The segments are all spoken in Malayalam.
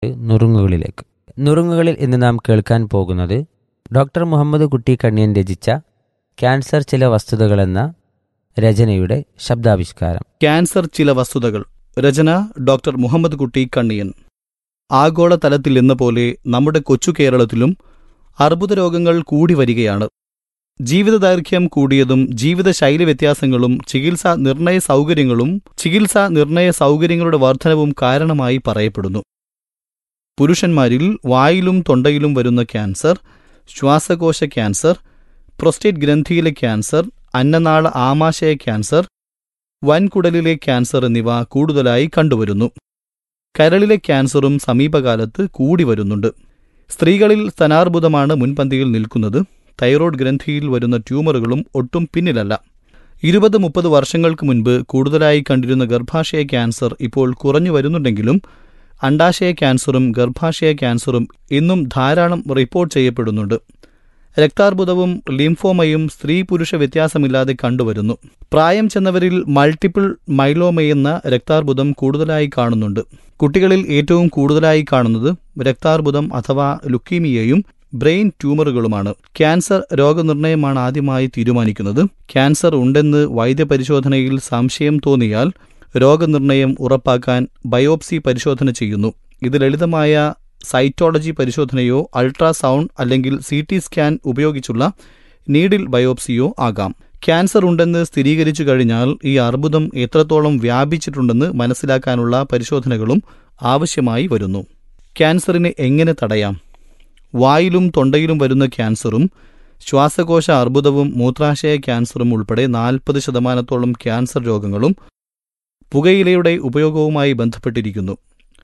നുറുങ്ങുകളിലേക്ക് നുറുങ്ങുകളിൽ ഇന്ന് നാം കേൾക്കാൻ പോകുന്നത് ഡോക്ടർ മുഹമ്മദ് കുട്ടി കണ്ണിയൻ രചിച്ച ക്യാൻസർ ചില വസ്തുതകളെന്ന രചനയുടെ ശബ്ദാവിഷ്കാരം ക്യാൻസർ ചില വസ്തുതകൾ രചന ഡോക്ടർ മുഹമ്മദ് കുട്ടി കണ്ണിയൻ ആഗോളതലത്തിൽ എന്ന പോലെ നമ്മുടെ കൊച്ചു കേരളത്തിലും അർബുദ രോഗങ്ങൾ കൂടി വരികയാണ് ജീവിതദൈർഘ്യം കൂടിയതും ജീവിതശൈലി വ്യത്യാസങ്ങളും ചികിത്സാ നിർണയ സൗകര്യങ്ങളും ചികിത്സാ നിർണയ സൗകര്യങ്ങളുടെ വർധനവും കാരണമായി പറയപ്പെടുന്നു പുരുഷന്മാരിൽ വായിലും തൊണ്ടയിലും വരുന്ന ക്യാൻസർ ശ്വാസകോശ ക്യാൻസർ പ്രൊസ്റ്റേറ്റ് ഗ്രന്ഥിയിലെ ക്യാൻസർ അന്നനാള ആമാശയ ക്യാൻസർ വൻകുടലിലെ ക്യാൻസർ എന്നിവ കൂടുതലായി കണ്ടുവരുന്നു കരളിലെ ക്യാൻസറും സമീപകാലത്ത് കൂടി വരുന്നുണ്ട് സ്ത്രീകളിൽ സ്തനാർബുദമാണ് മുൻപന്തിയിൽ നിൽക്കുന്നത് തൈറോയ്ഡ് ഗ്രന്ഥിയിൽ വരുന്ന ട്യൂമറുകളും ഒട്ടും പിന്നിലല്ല ഇരുപത് മുപ്പത് വർഷങ്ങൾക്ക് മുൻപ് കൂടുതലായി കണ്ടിരുന്ന ഗർഭാശയ ക്യാൻസർ ഇപ്പോൾ കുറഞ്ഞു വരുന്നുണ്ടെങ്കിലും അണ്ടാശയ ക്യാൻസറും ഗർഭാശയ ക്യാൻസറും ഇന്നും ധാരാളം റിപ്പോർട്ട് ചെയ്യപ്പെടുന്നുണ്ട് രക്താർബുദവും ലിംഫോമയും സ്ത്രീ പുരുഷ വ്യത്യാസമില്ലാതെ കണ്ടുവരുന്നു പ്രായം ചെന്നവരിൽ മൾട്ടിപ്പിൾ മൈലോമയെന്ന രക്താർബുദം കൂടുതലായി കാണുന്നുണ്ട് കുട്ടികളിൽ ഏറ്റവും കൂടുതലായി കാണുന്നത് രക്താർബുദം അഥവാ ലുക്കീമിയയും ബ്രെയിൻ ട്യൂമറുകളുമാണ് ക്യാൻസർ രോഗനിർണയമാണ് ആദ്യമായി തീരുമാനിക്കുന്നത് ക്യാൻസർ ഉണ്ടെന്ന് വൈദ്യപരിശോധനയിൽ സംശയം തോന്നിയാൽ രോഗനിർണയം ഉറപ്പാക്കാൻ ബയോപ്സി പരിശോധന ചെയ്യുന്നു ഇത് ലളിതമായ സൈറ്റോളജി പരിശോധനയോ അൾട്രാസൗണ്ട് അല്ലെങ്കിൽ സി ടി സ്കാൻ ഉപയോഗിച്ചുള്ള നീഡിൽ ബയോപ്സിയോ ആകാം ക്യാൻസർ ഉണ്ടെന്ന് സ്ഥിരീകരിച്ചു കഴിഞ്ഞാൽ ഈ അർബുദം എത്രത്തോളം വ്യാപിച്ചിട്ടുണ്ടെന്ന് മനസ്സിലാക്കാനുള്ള പരിശോധനകളും ആവശ്യമായി വരുന്നു ക്യാൻസറിനെ എങ്ങനെ തടയാം വായിലും തൊണ്ടയിലും വരുന്ന ക്യാൻസറും ശ്വാസകോശ അർബുദവും മൂത്രാശയ ക്യാൻസറും ഉൾപ്പെടെ നാൽപ്പത് ശതമാനത്തോളം ക്യാൻസർ രോഗങ്ങളും പുകയിലയുടെ ഉപയോഗവുമായി ബന്ധപ്പെട്ടിരിക്കുന്നു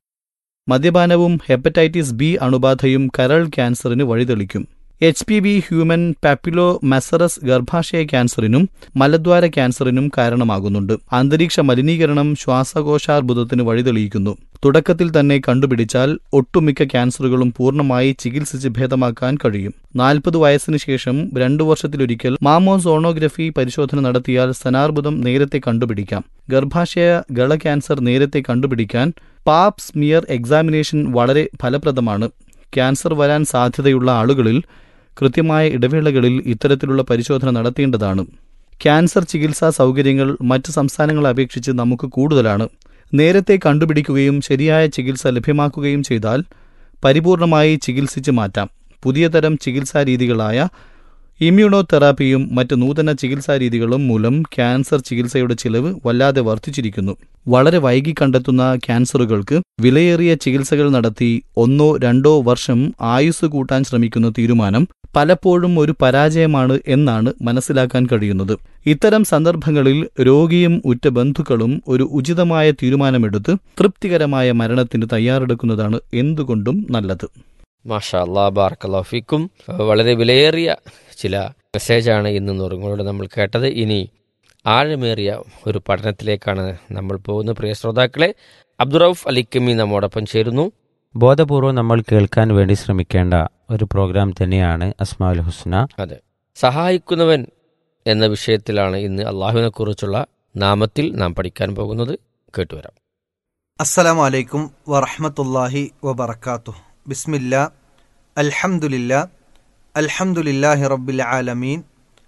മദ്യപാനവും ഹെപ്പറ്റൈറ്റിസ് ബി അണുബാധയും കരൾ ക്യാൻസറിന് വഴിതെളിക്കും H P V human papilloma മെസറസ് ഗർഭാശയ ക്യാൻസറിനും മലദ്വാര ക്യാൻസറിനും കാരണമാകുന്നുണ്ട് അന്തരീക്ഷ മലിനീകരണം ശ്വാസകോശാർബുദത്തിന് വഴിതെളിയിക്കുന്നു തുടക്കത്തിൽ തന്നെ കണ്ടുപിടിച്ചാൽ ഒട്ടുമിക്ക ക്യാൻസറുകളും പൂർണ്ണമായി ചികിത്സിച്ച് ഭേദമാക്കാൻ കഴിയും നാൽപ്പത് വയസ്സിന് ശേഷം രണ്ടു വർഷത്തിലൊരിക്കൽ മാമോസോണോഗ്രഫി പരിശോധന നടത്തിയാൽ സ്തനാർബുദം നേരത്തെ കണ്ടുപിടിക്കാം ഗർഭാശയ ഗള ക്യാൻസർ നേരത്തെ കണ്ടുപിടിക്കാൻ പാപ് സ്മിയർ എക്സാമിനേഷൻ വളരെ ഫലപ്രദമാണ് ക്യാൻസർ വരാൻ സാധ്യതയുള്ള ആളുകളിൽ കൃത്യമായ ഇടവേളകളിൽ ഇത്തരത്തിലുള്ള പരിശോധന നടത്തേണ്ടതാണ് ക്യാൻസർ ചികിത്സാ സൗകര്യങ്ങൾ മറ്റ് സംസ്ഥാനങ്ങളെ അപേക്ഷിച്ച് നമുക്ക് കൂടുതലാണ് നേരത്തെ കണ്ടുപിടിക്കുകയും ശരിയായ ചികിത്സ ലഭ്യമാക്കുകയും ചെയ്താൽ പരിപൂർണമായി ചികിത്സിച്ച് മാറ്റാം പുതിയ തരം ചികിത്സാ രീതികളായ ഇമ്മ്യൂണോ തെറാപ്പിയും മറ്റ് നൂതന ചികിത്സാ രീതികളും മൂലം ക്യാൻസർ ചികിത്സയുടെ ചിലവ് വല്ലാതെ വർദ്ധിച്ചിരിക്കുന്നു വളരെ വൈകി കണ്ടെത്തുന്ന ക്യാൻസറുകൾക്ക് വിലയേറിയ ചികിത്സകൾ നടത്തി ഒന്നോ രണ്ടോ വർഷം ആയുസ് കൂട്ടാൻ ശ്രമിക്കുന്ന തീരുമാനം പലപ്പോഴും ഒരു പരാജയമാണ് എന്നാണ് മനസ്സിലാക്കാൻ കഴിയുന്നത് ഇത്തരം സന്ദർഭങ്ങളിൽ രോഗിയും ഉറ്റ ബന്ധുക്കളും ഒരു ഉചിതമായ തീരുമാനമെടുത്ത് തൃപ്തികരമായ മരണത്തിന് തയ്യാറെടുക്കുന്നതാണ് എന്തുകൊണ്ടും നല്ലത് മാഷാ അല്ലാ ബാർക്കല്ലാ ഫിക്കും വളരെ വിലയേറിയ ചില മെസ്സേജാണ് ഇന്ന് നുറുങ്ങളോട് നമ്മൾ കേട്ടത് ഇനി ആഴമേറിയ ഒരു പഠനത്തിലേക്കാണ് നമ്മൾ പോകുന്ന പ്രിയ ശ്രോതാക്കളെ അബ്ദുറൌഫ് അലിക്കമി നമ്മോടൊപ്പം ചേരുന്നു ബോധപൂർവം നമ്മൾ കേൾക്കാൻ വേണ്ടി ശ്രമിക്കേണ്ട ഒരു പ്രോഗ്രാം തന്നെയാണ് അസ്മാഉൽ ഹുസ്ന അതെ സഹായിക്കുന്നവൻ എന്ന വിഷയത്തിലാണ് ഇന്ന് അള്ളാഹുവിനെ കുറിച്ചുള്ള നാമത്തിൽ നാം പഠിക്കാൻ പോകുന്നത് കേട്ടുവരാം അസ്സലാമു അലൈക്കും വറഹ്മത്തുള്ളാഹി വബറകാതുഹു ബിസ്മില്ലാ അൽഹംദുലില്ലാ അൽഹംദുലില്ലാഹി റബ്ബിൽ ആലമീൻ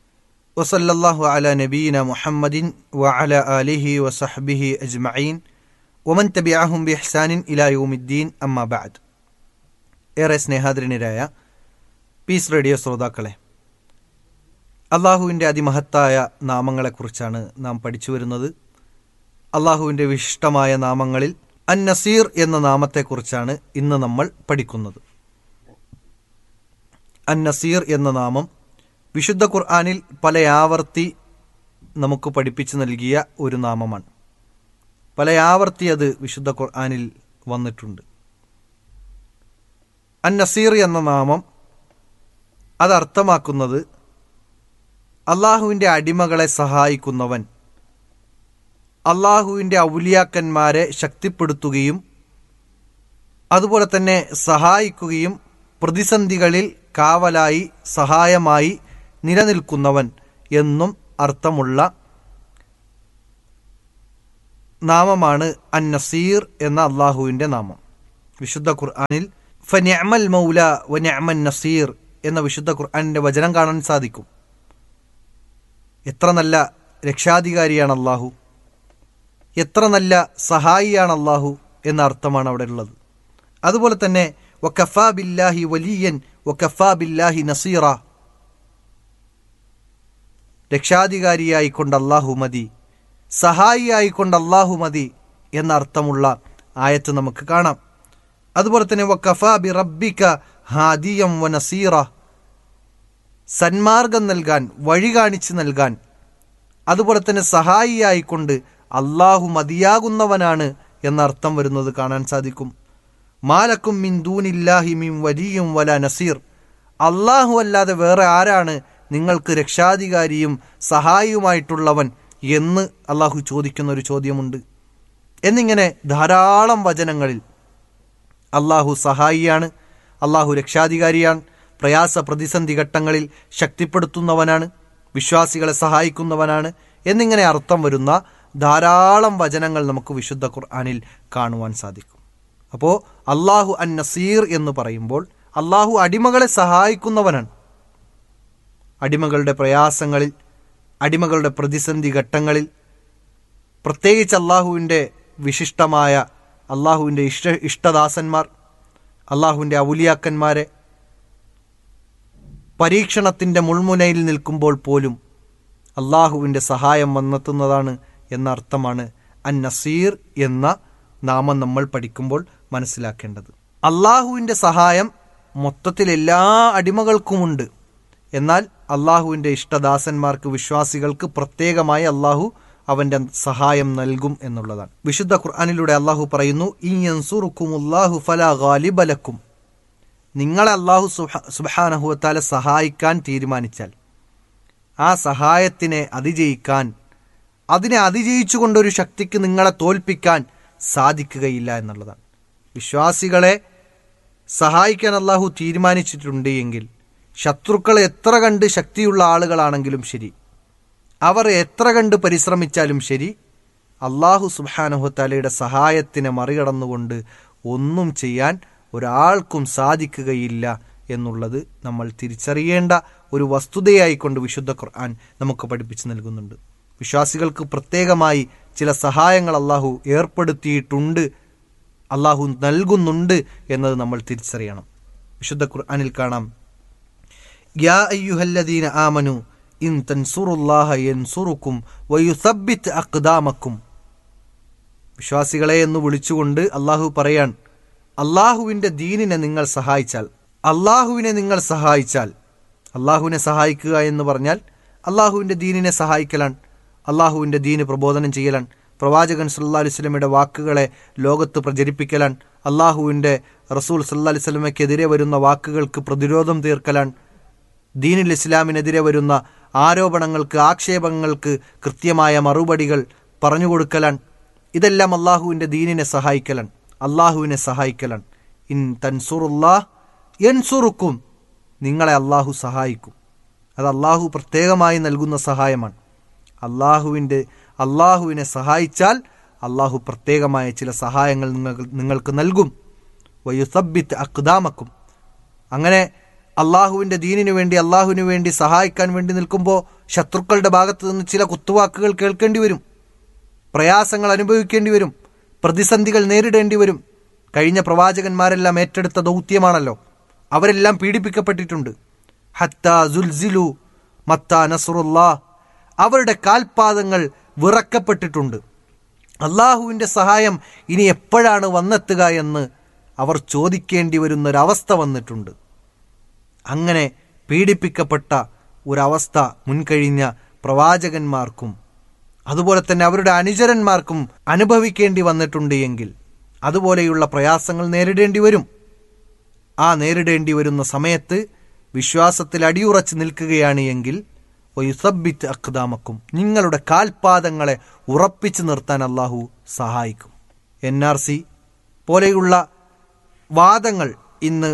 വസല്ലല്ലാഹു അലാ നബീന മുഹമ്മദിൻ വഅല ആലിഹി വസഹ്ബിഹി അജ്മഈൻ വമൻ തബിഅഹും ബിഇഹ്സാനിൻ ഇലാ യൗമിദ്ദീൻ അമ്മാ ബഅദ് ഏറെ സ്നേഹാദരനരായ പീസ് റേഡിയോ ശ്രോതാക്കളെ അള്ളാഹുവിൻ്റെ അതിമഹത്തായ നാമങ്ങളെക്കുറിച്ചാണ് നാം പഠിച്ചു വരുന്നത് അള്ളാഹുവിൻ്റെ വിശിഷ്ടമായ നാമങ്ങളിൽ അൻ നസീർ എന്ന നാമത്തെക്കുറിച്ചാണ് ഇന്ന് നമ്മൾ പഠിക്കുന്നത് അൻ നസീർ എന്ന നാമം വിശുദ്ധ ഖുർആാനിൽ പല ആവർത്തി നമുക്ക് പഠിപ്പിച്ചു നൽകിയ ഒരു നാമമാണ് പല ആവർത്തി അത് വിശുദ്ധ ഖുർആാനിൽ വന്നിട്ടുണ്ട് അൻ നസീർ എന്ന നാമം അത് അർത്ഥമാക്കുന്നത് അള്ളാഹുവിൻ്റെ അടിമകളെ സഹായിക്കുന്നവൻ അള്ളാഹുവിൻ്റെ ഔലിയാക്കന്മാരെ ശക്തിപ്പെടുത്തുകയും അതുപോലെ തന്നെ സഹായിക്കുകയും പ്രതിസന്ധികളിൽ കാവലായി സഹായമായി നിലനിൽക്കുന്നവൻ എന്നും അർത്ഥമുള്ള നാമമാണ് അൻ നസീർ എന്ന അള്ളാഹുവിൻ്റെ നാമം വിശുദ്ധ ഖുർആനിൽ ഫനിഅമൽ മൗല വനിഅമൻ നസീർ എന്ന വിശുദ്ധ ഖുർആനിന്റെ വചനം കാണാൻ സാധിക്കും എത്ര നല്ല രക്ഷാധികാരിയാണ് അള്ളാഹു എത്ര നല്ല സഹായിയാണ് അള്ളാഹു എന്ന അർത്ഥമാണ് അവിടെ ഉള്ളത് അതുപോലെ തന്നെ വക്കഫാ ബില്ലാഹി വലിയൻ വക്കഫാ ബില്ലാഹി നസീറ രക്ഷാധികാരിയായിക്കൊണ്ട് അള്ളാഹു മതി സഹായിയായിക്കൊണ്ട് അള്ളാഹു മതി എന്ന അർത്ഥമുള്ള ആയത്ത് നമുക്ക് കാണാം അതുപോലെ തന്നെ വക്കഫാ ബി റബ്ബിക ഹാദിയം വ നസീറ സന്മാർഗം നൽകാൻ വഴി കാണിച്ചു നൽകാൻ അതുപോലെ തന്നെ സഹായിയായിക്കൊണ്ട് അള്ളാഹു മതിയാകുന്നവനാണ് എന്ന അർത്ഥം വരുന്നത് കാണാൻ സാധിക്കും മാലക്കും മിൻ ദൂനില്ലാഹി മിൻ വലിയും വല നസീർ അള്ളാഹു അല്ലാതെ വേറെ ആരാണ് നിങ്ങൾക്ക് രക്ഷാധികാരിയും സഹായിയുമായിട്ടുള്ളവൻ എന്ന് അള്ളാഹു ചോദിക്കുന്ന ഒരു ചോദ്യമുണ്ട് എന്നിങ്ങനെ ധാരാളം വചനങ്ങളിൽ അള്ളാഹു സഹായിയാണ് അള്ളാഹു രക്ഷാധികാരിയാണ് പ്രയാസ പ്രതിസന്ധി ഘട്ടങ്ങളിൽ ശക്തിപ്പെടുത്തുന്നവനാണ് വിശ്വാസികളെ സഹായിക്കുന്നവനാണ് എന്നിങ്ങനെ അർത്ഥം വരുന്ന ധാരാളം വചനങ്ങൾ നമുക്ക് വിശുദ്ധ ഖുർആാനിൽ കാണുവാൻ സാധിക്കും അപ്പോൾ അള്ളാഹു അൻ നസീർ എന്ന് പറയുമ്പോൾ അള്ളാഹു അടിമകളെ സഹായിക്കുന്നവനാണ് അടിമകളുടെ പ്രയാസങ്ങളിൽ അടിമകളുടെ പ്രതിസന്ധി ഘട്ടങ്ങളിൽ പ്രത്യേകിച്ച് അള്ളാഹുവിൻ്റെ വിശിഷ്ടമായ അള്ളാഹുവിൻ്റെ ഇഷ്ട ഇഷ്ടദാസന്മാർ അള്ളാഹുവിൻ്റെ ഔലിയാക്കന്മാരെ പരീക്ഷണത്തിൻ്റെ മുൾമുനയിൽ നിൽക്കുമ്പോൾ പോലും അള്ളാഹുവിൻ്റെ സഹായം വന്നെത്തുന്നതാണ് എന്ന അർത്ഥമാണ് അൻ നസീർ എന്ന നാമം നമ്മൾ പഠിക്കുമ്പോൾ മനസ്സിലാക്കേണ്ടത് അള്ളാഹുവിൻ്റെ സഹായം മൊത്തത്തിൽ എല്ലാ അടിമകൾക്കുമുണ്ട് എന്നാൽ അള്ളാഹുവിൻ്റെ ഇഷ്ടദാസന്മാർക്ക് വിശ്വാസികൾക്ക് പ്രത്യേകമായി അള്ളാഹു അവന്റെ സഹായം നൽകും എന്നുള്ളതാണ് വിശുദ്ധ ഖുർആാനിലൂടെ അള്ളാഹു പറയുന്നു ഇൻസുറുക്കുമുല്ലാഹു ഫല ഗാലിബലക്കും നിങ്ങളെ അള്ളാഹു സുബാനഹുവത്താലെ സഹായിക്കാൻ തീരുമാനിച്ചാൽ ആ സഹായത്തിനെ അതിജയിക്കാൻ അതിനെ അതിജയിച്ചുകൊണ്ടൊരു ശക്തിക്ക് നിങ്ങളെ തോൽപ്പിക്കാൻ സാധിക്കുകയില്ല എന്നുള്ളതാണ് വിശ്വാസികളെ സഹായിക്കാൻ അള്ളാഹു തീരുമാനിച്ചിട്ടുണ്ട് എങ്കിൽ ശത്രുക്കൾ എത്ര കണ്ട് ശക്തിയുള്ള ആളുകളാണെങ്കിലും ശരി അവർ എത്ര കണ്ട് പരിശ്രമിച്ചാലും ശരി അള്ളാഹു സുബാനഹുത്താലയുടെ സഹായത്തിനെ മറികടന്നുകൊണ്ട് ഒന്നും ചെയ്യാൻ ഒരാൾക്കും സാധിക്കുകയില്ല എന്നുള്ളത് നമ്മൾ തിരിച്ചറിയേണ്ട ഒരു വസ്തുതയായിക്കൊണ്ട് വിശുദ്ധ ഖുർആൻ നമുക്ക് പഠിപ്പിച്ചു നൽകുന്നുണ്ട് വിശ്വാസികൾക്ക് പ്രത്യേകമായി ചില സഹായങ്ങൾ അള്ളാഹു ഏർപ്പെടുത്തിയിട്ടുണ്ട് അള്ളാഹു നൽകുന്നുണ്ട് എന്നത് നമ്മൾ തിരിച്ചറിയണം വിശുദ്ധ ഖുർആനിൽ കാണാം യാ അയ്യുഹല്ലദീന ആമനു ഇൻ തൻസുറുല്ലാഹ യൻസുറുക്കും വയുസബ്ബിത്ത് അക്ദാമക്കും വിശ്വാസികളെ എന്ന് വിളിച്ചുകൊണ്ട് അള്ളാഹു പറയാൻ അള്ളാഹുവിൻ്റെ ദീനിനെ നിങ്ങൾ സഹായിച്ചാൽ അള്ളാഹുവിനെ നിങ്ങൾ സഹായിച്ചാൽ അള്ളാഹുവിനെ സഹായിക്കുക എന്ന് പറഞ്ഞാൽ അള്ളാഹുവിൻ്റെ ദീനിനെ സഹായിക്കലാണ് അള്ളാഹുവിൻ്റെ ദീന് പ്രബോധനം ചെയ്യലാണ് പ്രവാചകൻ സല്ലാ അലുസ്ലമയുടെ വാക്കുകളെ ലോകത്ത് പ്രചരിപ്പിക്കലാണ് അള്ളാഹുവിൻ്റെ റസൂൽ സല്ലാ അലുസ്ലമയ്ക്കെതിരെ വരുന്ന വാക്കുകൾക്ക് പ്രതിരോധം തീർക്കലാണ് ദീനുൽ ഇസ്ലാമിനെതിരെ വരുന്ന ആരോപണങ്ങൾക്ക് ആക്ഷേപങ്ങൾക്ക് കൃത്യമായ മറുപടികൾ പറഞ്ഞുകൊടുക്കലാണ് ഇതെല്ലാം അള്ളാഹുവിൻ്റെ ദീനിനെ സഹായിക്കലാണ് അള്ളാഹുവിനെ സഹായിക്കലാണ് ഇൻ തൻസുറുല്ലാഹ് എൻസുറുക്കും നിങ്ങളെ അള്ളാഹു സഹായിക്കും അത് അള്ളാഹു പ്രത്യേകമായി നൽകുന്ന സഹായമാണ് അള്ളാഹുവിൻ്റെ അള്ളാഹുവിനെ സഹായിച്ചാൽ അള്ളാഹു പ്രത്യേകമായ ചില സഹായങ്ങൾ നിങ്ങൾക്ക് നിങ്ങൾക്ക് നൽകും വയുസബിത്ത് അക്ദാമക്കും അങ്ങനെ അള്ളാഹുവിൻ്റെ ദീനിനു വേണ്ടി അള്ളാഹുവിന് വേണ്ടി സഹായിക്കാൻ വേണ്ടി നിൽക്കുമ്പോൾ ശത്രുക്കളുടെ ഭാഗത്തു നിന്ന് ചില കുത്തുവാക്കുകൾ കേൾക്കേണ്ടി വരും പ്രയാസങ്ങൾ അനുഭവിക്കേണ്ടി വരും പ്രതിസന്ധികൾ നേരിടേണ്ടി വരും കഴിഞ്ഞ പ്രവാചകന്മാരെല്ലാം ഏറ്റെടുത്ത ദൗത്യമാണല്ലോ അവരെല്ലാം പീഡിപ്പിക്കപ്പെട്ടിട്ടുണ്ട് ഹത്ത സുൽസിലു മത്ത നസറുല്ലാ അവരുടെ കാൽപാദങ്ങൾ വിറക്കപ്പെട്ടിട്ടുണ്ട് അള്ളാഹുവിൻ്റെ സഹായം ഇനി എപ്പോഴാണ് വന്നെത്തുക എന്ന് അവർ ചോദിക്കേണ്ടി വരുന്നൊരവസ്ഥ വന്നിട്ടുണ്ട് അങ്ങനെ പീഡിപ്പിക്കപ്പെട്ട ഒരവസ്ഥ മുൻകഴിഞ്ഞ പ്രവാചകന്മാർക്കും അതുപോലെ തന്നെ അവരുടെ അനുചരന്മാർക്കും അനുഭവിക്കേണ്ടി വന്നിട്ടുണ്ട് എങ്കിൽ അതുപോലെയുള്ള പ്രയാസങ്ങൾ നേരിടേണ്ടി വരും ആ നേരിടേണ്ടി വരുന്ന സമയത്ത് വിശ്വാസത്തിൽ അടിയുറച്ച് നിൽക്കുകയാണ് എങ്കിൽ ഒയുസബിത്ത് അക്ദാമക്കും നിങ്ങളുടെ കാൽപാദങ്ങളെ ഉറപ്പിച്ചു നിർത്താൻ അള്ളാഹു സഹായിക്കും എൻ ആർ സി പോലെയുള്ള വാദങ്ങൾ ഇന്ന്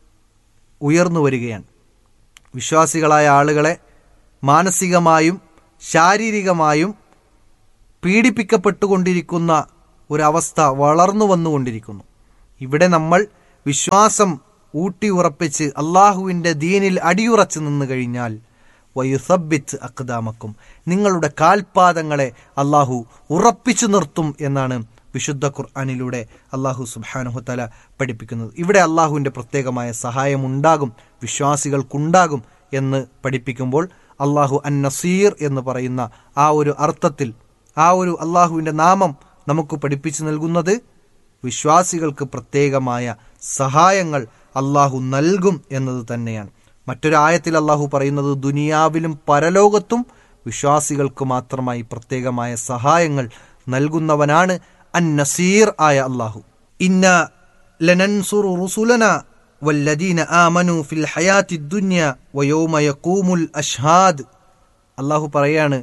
ഉയർന്നു വരികയാണ് വിശ്വാസികളായ ആളുകളെ മാനസികമായും ശാരീരികമായും പീഡിപ്പിക്കപ്പെട്ടുകൊണ്ടിരിക്കുന്ന ഒരവസ്ഥ വളർന്നു വന്നുകൊണ്ടിരിക്കുന്നു ഇവിടെ നമ്മൾ വിശ്വാസം ഊട്ടി ഉറപ്പിച്ച് അള്ളാഹുവിൻ്റെ ദീനിൽ അടിയുറച്ചു നിന്ന് കഴിഞ്ഞാൽ വയുസബിത്ത് അക്താമക്കും നിങ്ങളുടെ കാൽപാദങ്ങളെ അള്ളാഹു ഉറപ്പിച്ചു നിർത്തും എന്നാണ് വിശുദ്ധ ഖുർആാനിലൂടെ അള്ളാഹു സുബാനുഹത്തല പഠിപ്പിക്കുന്നത് ഇവിടെ അള്ളാഹുവിൻ്റെ പ്രത്യേകമായ സഹായമുണ്ടാകും വിശ്വാസികൾക്കുണ്ടാകും എന്ന് പഠിപ്പിക്കുമ്പോൾ അള്ളാഹു അൻ നസീർ എന്ന് പറയുന്ന ആ ഒരു അർത്ഥത്തിൽ ആ ഒരു അള്ളാഹുവിൻ്റെ നാമം നമുക്ക് പഠിപ്പിച്ചു നൽകുന്നത് വിശ്വാസികൾക്ക് പ്രത്യേകമായ സഹായങ്ങൾ അള്ളാഹു നൽകും എന്നത് തന്നെയാണ് മറ്റൊരായത്തിൽ അള്ളാഹു പറയുന്നത് ദുനിയാവിലും പരലോകത്തും വിശ്വാസികൾക്ക് മാത്രമായി പ്രത്യേകമായ സഹായങ്ങൾ നൽകുന്നവനാണ് അൻ നസീർ ആയ അള്ളാഹു ഇന്ന ലനൻസുറു റുസുലന വല്ലദീന ആമനു ഫിൽ ഹയാത്തി ദുന്യ വയോമ യഖൂമുൽ അഷ്ഹാദ് അള്ളാഹു പറയാണ്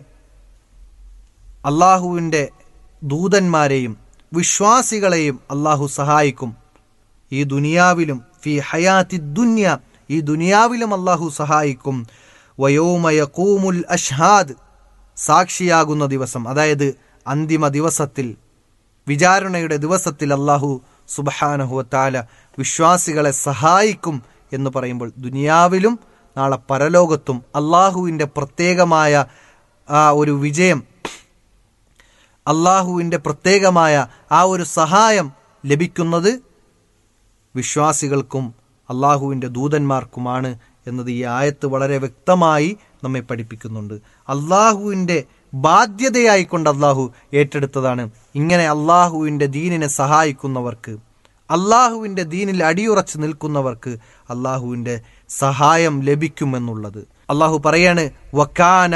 അള്ളാഹുവിൻ്റെ ദൂതന്മാരെയും വിശ്വാസികളെയും അള്ളാഹു സഹായിക്കും ഈ ദുനിയാവിലും ഫി ഹയാത്തി ദുന്യ ഈ ദുനിയാവിലും അള്ളാഹു സഹായിക്കും വയോമയക്കൂമുൽ അഷ്ഹാദ് സാക്ഷിയാകുന്ന ദിവസം അതായത് അന്തിമ ദിവസത്തിൽ വിചാരണയുടെ ദിവസത്തിൽ അള്ളാഹു സുബഹാനഹുവത്താല വിശ്വാസികളെ സഹായിക്കും എന്ന് പറയുമ്പോൾ ദുനിയാവിലും നാളെ പരലോകത്തും അള്ളാഹുവിൻ്റെ പ്രത്യേകമായ ആ ഒരു വിജയം അള്ളാഹുവിൻ്റെ പ്രത്യേകമായ ആ ഒരു സഹായം ലഭിക്കുന്നത് വിശ്വാസികൾക്കും അള്ളാഹുവിൻ്റെ ദൂതന്മാർക്കുമാണ് എന്നത് ഈ ആയത്ത് വളരെ വ്യക്തമായി നമ്മെ പഠിപ്പിക്കുന്നുണ്ട് അള്ളാഹുവിൻ്റെ ബാധ്യതയായിക്കൊണ്ട് അള്ളാഹു ഏറ്റെടുത്തതാണ് ഇങ്ങനെ അള്ളാഹുവിൻ്റെ ദീനിനെ സഹായിക്കുന്നവർക്ക് അള്ളാഹുവിൻ്റെ ദീനിൽ അടിയുറച്ച് നിൽക്കുന്നവർക്ക് അള്ളാഹുവിൻ്റെ സഹായം ലഭിക്കുമെന്നുള്ളത് അള്ളാഹു പറയാണ് വക്കാന